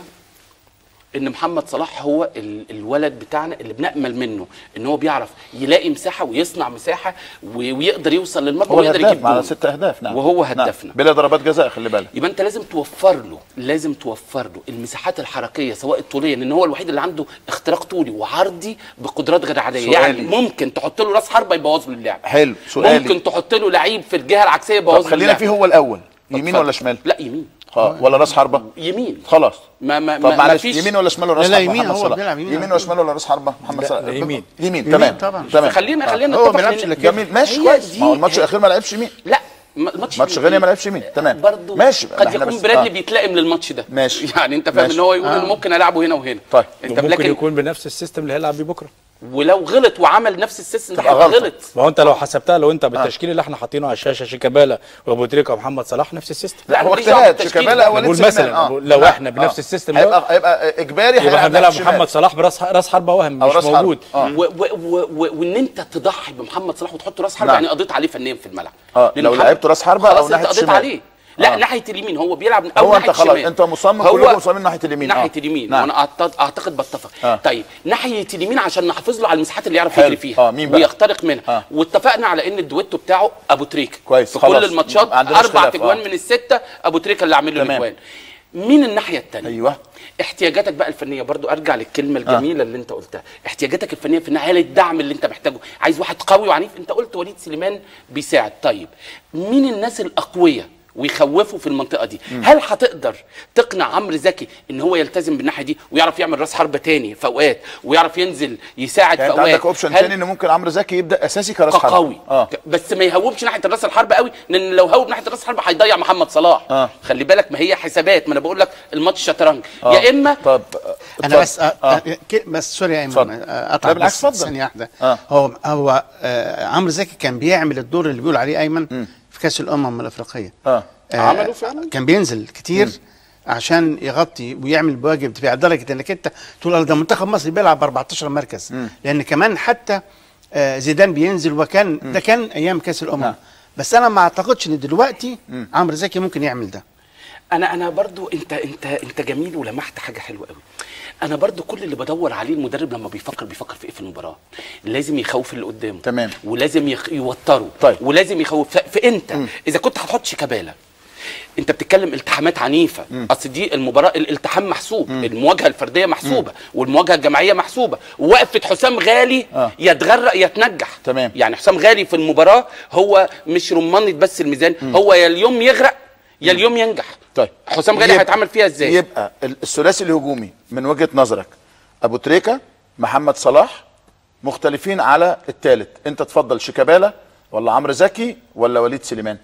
Speaker 7: ان محمد صلاح هو ال- الولد بتاعنا اللي بنامل منه ان هو بيعرف يلاقي مساحه ويصنع مساحه و- ويقدر يوصل للمرمى
Speaker 5: هو
Speaker 7: ويقدر
Speaker 5: الهداف
Speaker 7: يجيب
Speaker 5: مع
Speaker 7: جول
Speaker 5: ست اهداف نعم
Speaker 7: وهو
Speaker 5: نعم.
Speaker 7: هدافنا
Speaker 5: بلا ضربات جزاء خلي بالك
Speaker 7: يبقى انت لازم توفر له لازم توفر له المساحات الحركيه سواء الطوليه لان هو الوحيد اللي عنده اختراق طولي وعرضي بقدرات غير عاديه
Speaker 5: سؤالي.
Speaker 7: يعني ممكن تحط له راس حربه يبوظ له اللعب
Speaker 5: حلو سؤالي
Speaker 7: ممكن تحط له لعيب في الجهه العكسيه
Speaker 5: طب
Speaker 7: يبوظ له
Speaker 5: خلينا
Speaker 7: اللعب
Speaker 5: فيه هو الاول يمين
Speaker 7: اتفضل.
Speaker 5: ولا شمال
Speaker 7: لا يمين
Speaker 5: اه ولا راس حربه
Speaker 7: يمين
Speaker 5: خلاص
Speaker 7: ما ما
Speaker 5: طب
Speaker 7: ما
Speaker 5: معلش
Speaker 7: فيش-
Speaker 5: يمين ولا شمال ولا راس
Speaker 6: لا، لا،
Speaker 5: حربه
Speaker 6: يمين
Speaker 5: محمد
Speaker 6: هو
Speaker 5: صلاح
Speaker 6: بيلعب يمين.
Speaker 5: يمين ولا شمال ولا راس حربه محمد
Speaker 4: لا،
Speaker 5: صلاح
Speaker 4: لا، يمين.
Speaker 5: يمين
Speaker 6: يمين
Speaker 5: تمام
Speaker 6: طبعا.
Speaker 5: تمام
Speaker 7: خلينا خلينا
Speaker 6: هو
Speaker 7: نتفق
Speaker 6: ما بيلعبش
Speaker 7: لأن-
Speaker 6: إلا كده.
Speaker 5: جميل ماشي
Speaker 7: هي
Speaker 5: كويس
Speaker 7: دي-
Speaker 5: ما هو الماتش الاخير ما لعبش يمين
Speaker 7: لا ما- الماتش
Speaker 5: ماتش غينيا ما لعبش يمين تمام
Speaker 7: برضه
Speaker 5: ماشي
Speaker 7: قد
Speaker 5: احنا
Speaker 7: يكون
Speaker 5: بس-
Speaker 7: برادلي
Speaker 5: آه.
Speaker 7: بيتلائم للماتش ده
Speaker 5: ماشي
Speaker 7: يعني انت فاهم
Speaker 5: ماشي.
Speaker 7: ان هو يقول
Speaker 6: آه.
Speaker 7: ان ممكن العبه هنا وهنا
Speaker 5: طيب
Speaker 7: انت
Speaker 4: وممكن
Speaker 7: لكن
Speaker 4: يكون بنفس السيستم اللي هيلعب بيه بكره
Speaker 7: ولو غلط وعمل نفس السيستم ده
Speaker 5: تبقى
Speaker 7: هيبقى
Speaker 5: غلطة.
Speaker 7: غلط
Speaker 4: ما هو انت لو حسبتها لو انت بالتشكيل اللي احنا حاطينه على الشاشه شيكابالا وابو تريكه ومحمد صلاح نفس السيستم
Speaker 7: لا،
Speaker 5: هو
Speaker 7: ماليش دعوة
Speaker 5: اجتهاد
Speaker 7: بالتشكيل.
Speaker 5: شيكابالا وليد
Speaker 4: بقول
Speaker 5: سليمان.
Speaker 4: مثلا
Speaker 5: آه.
Speaker 4: بقول لو
Speaker 5: لا،
Speaker 4: احنا بنفس
Speaker 5: آه.
Speaker 4: السيستم ده
Speaker 5: هيبقى هيبقى اجباري
Speaker 4: يبقى احنا
Speaker 5: هيلعب
Speaker 4: بنلعب
Speaker 5: شمال.
Speaker 4: محمد صلاح براس راس حربه وهم
Speaker 5: أو
Speaker 4: مش
Speaker 5: راس حربة.
Speaker 4: موجود
Speaker 5: آه.
Speaker 7: و- و- و- و- وان انت تضحي بمحمد صلاح وتحط راس حربه
Speaker 5: نعم.
Speaker 7: يعني قضيت عليه فنيا في الملعب
Speaker 5: آه،
Speaker 7: لأن
Speaker 5: لو
Speaker 7: محمد-
Speaker 5: لعبت راس حربة أو
Speaker 7: خلاص
Speaker 5: ناحية
Speaker 7: انت قضيت
Speaker 5: الشمال.
Speaker 7: عليه لا
Speaker 5: آه.
Speaker 7: ناحيه اليمين هو بيلعب او
Speaker 5: هو
Speaker 7: ناحيه
Speaker 5: انت خلاص
Speaker 7: الشمال
Speaker 5: انت مصمم
Speaker 7: هو
Speaker 5: كلكم مصممين ناحيه اليمين
Speaker 7: ناحيه
Speaker 5: آه.
Speaker 7: اليمين
Speaker 5: نعم.
Speaker 7: وانا أعتقد, اعتقد بتفق
Speaker 5: آه.
Speaker 7: طيب ناحيه اليمين عشان نحافظ له على المساحات اللي يعرف
Speaker 5: حلو.
Speaker 7: يجري فيها
Speaker 5: آه، مين بقى؟
Speaker 7: ويخترق منها
Speaker 5: آه.
Speaker 7: واتفقنا على ان الدويتو بتاعه ابو تريكه
Speaker 5: كويس،
Speaker 7: في
Speaker 5: خلاص.
Speaker 7: كل الماتشات
Speaker 5: ما عندناش
Speaker 7: اربع
Speaker 5: خلاف،
Speaker 7: تجوان
Speaker 5: آه.
Speaker 7: من السته ابو تريكه اللي عامل له
Speaker 5: تمام.
Speaker 7: الاجوان مين الناحيه الثانيه
Speaker 5: ايوه
Speaker 7: احتياجاتك بقى الفنيه برضو ارجع للكلمه الجميله اللي انت قلتها احتياجاتك الفنيه في النهايه الدعم اللي انت محتاجه عايز واحد قوي وعنيف انت قلت وليد سليمان بيساعد طيب مين الناس الاقوياء ويخوفوا في المنطقه دي هل هتقدر تقنع عمرو زكي ان هو يلتزم بالناحيه دي ويعرف يعمل راس حربه تاني في اوقات ويعرف ينزل يساعد
Speaker 5: يعني
Speaker 7: في
Speaker 5: انت
Speaker 7: اوقات
Speaker 5: عندك اوبشن
Speaker 7: هل-
Speaker 5: تاني ان ممكن عمرو زكي يبدا اساسي كراس حربه
Speaker 7: قوي
Speaker 5: اه
Speaker 7: بس ما يهوبش ناحيه الراس الحربه قوي لان لو هوب ناحيه الراس الحربه هيضيع محمد صلاح
Speaker 5: آه.
Speaker 7: خلي بالك ما هي حسابات ما انا بقول لك الماتش شطرنج
Speaker 5: آه.
Speaker 7: يا اما
Speaker 5: طب
Speaker 6: انا
Speaker 5: اتفضل.
Speaker 6: بس آه.
Speaker 5: آه.
Speaker 6: ك- بس سوري يا
Speaker 5: اتفضل.
Speaker 6: ايمن آه، اقطع
Speaker 5: لا، بالعكس،
Speaker 6: بس
Speaker 5: اتفضل.
Speaker 6: ثانيه واحده
Speaker 5: آه.
Speaker 6: هو هو آه عمرو زكي كان بيعمل الدور اللي بيقول عليه ايمن في كاس الامم الافريقيه
Speaker 5: اه
Speaker 6: آه،
Speaker 7: عمله فعلا؟
Speaker 6: كان بينزل كتير عشان يغطي ويعمل بواجب دفاع لدرجه انك انت تقول آه، ده منتخب مصر بيلعب ب 14 مركز لان كمان حتى آه، زيدان بينزل وكان ده كان ايام كاس الامم
Speaker 5: نعم.
Speaker 6: بس انا ما اعتقدش ان دلوقتي عمرو زكي ممكن يعمل ده
Speaker 7: انا انا برضو انت انت انت جميل ولمحت حاجه حلوه قوي انا برضو كل اللي بدور عليه المدرب لما بيفكر بيفكر في ايه في المباراه لازم يخوف اللي قدامه
Speaker 5: تمام.
Speaker 7: ولازم يخ... يوتره
Speaker 5: طيب.
Speaker 7: ولازم يخوف ف- فانت اذا كنت هتحط شيكابالا انت بتتكلم التحامات عنيفه اصل دي المباراه الالتحام محسوب المواجهه الفرديه محسوبه والمواجهه الجماعيه محسوبه ووقفه حسام غالي
Speaker 5: آه.
Speaker 7: يتغرق يتنجح
Speaker 5: تمام.
Speaker 7: يعني حسام غالي في المباراه هو مش رمانه بس الميزان هو يا اليوم يغرق يا اليوم ينجح
Speaker 5: طيب
Speaker 7: حسام غالي
Speaker 5: يبقى-
Speaker 7: هيتعامل فيها ازاي
Speaker 5: يبقى ال- الثلاثي الهجومي من وجهه نظرك ابو تريكه محمد صلاح مختلفين على الثالث انت تفضل شيكابالا ولا عمرو زكي ولا وليد سليمان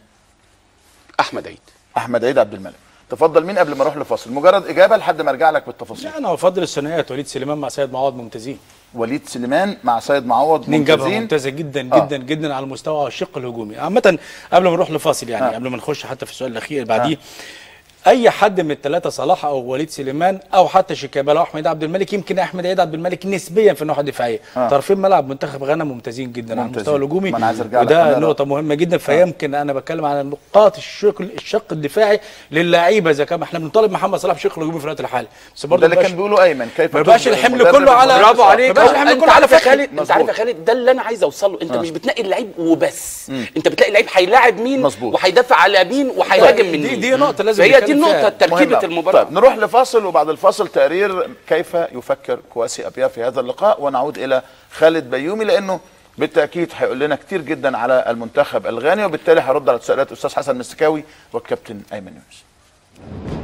Speaker 7: احمد عيد
Speaker 5: احمد عيد عبد الملك تفضل مين قبل ما اروح لفاصل مجرد اجابه لحد ما ارجع لك بالتفاصيل
Speaker 4: لا انا افضل الثنائيات وليد سليمان مع سيد معوض ممتازين
Speaker 5: وليد سليمان مع سيد معوض
Speaker 4: اتنين جبهه
Speaker 5: ممتازين
Speaker 4: ممتازه جدا
Speaker 5: آه.
Speaker 4: جدا جدا على المستوى الشق الهجومي عامه قبل ما نروح لفاصل يعني
Speaker 5: آه.
Speaker 4: قبل ما نخش حتى في السؤال الاخير اللي بعديه اي حد من الثلاثه صلاح او وليد سليمان او حتى شيكابالا واحمد عبد الملك يمكن احمد عيد عبد الملك نسبيا في الناحيه الدفاعيه
Speaker 5: آه.
Speaker 4: طرفين ملعب منتخب غانا ممتازين جدا على
Speaker 5: ممتازين.
Speaker 4: المستوى الهجومي
Speaker 5: ما أنا عايز أرجع لك
Speaker 4: وده
Speaker 5: أنا
Speaker 4: نقطه مهمه جدا فيمكن انا بتكلم على نقاط الشق الشق الدفاعي للاعيبه اذا كان احنا بنطالب محمد صلاح بشق الهجومي في الوقت الحالي بس
Speaker 5: ده
Speaker 4: برضه
Speaker 5: اللي كان بيقوله ايمن كيف
Speaker 4: ما يبقاش
Speaker 5: تجبر
Speaker 4: الحمل
Speaker 5: المدرب
Speaker 4: كله على
Speaker 5: المنافس؟
Speaker 4: برافو عليك
Speaker 7: انت
Speaker 4: ما يبقاش الحمل كله على
Speaker 7: عارف يا
Speaker 4: فخري
Speaker 7: خالد انت عارف يا خالد ده اللي انا عايز اوصل له انت مش بتنقي اللعيب وبس انت بتلاقي اللعيب هيلاعب مين
Speaker 5: مظبوط.
Speaker 7: وهيدافع على مين وهيهاجم من
Speaker 4: دي-
Speaker 7: مين
Speaker 4: دي نقطة لازم
Speaker 7: هي دي
Speaker 4: نتكلم فيها.
Speaker 7: النقطه تركيبه
Speaker 5: مهم.
Speaker 7: المباراه
Speaker 5: طيب نروح لفاصل وبعد الفاصل تقرير كيف يفكر كواسي ابيا في هذا اللقاء ونعود الى خالد بيومي لانه بالتاكيد هيقول لنا كتير جدا على المنتخب الغاني وبالتالي هرد على تساؤلات الاستاذ حسن مستكاوي والكابتن ايمن يونس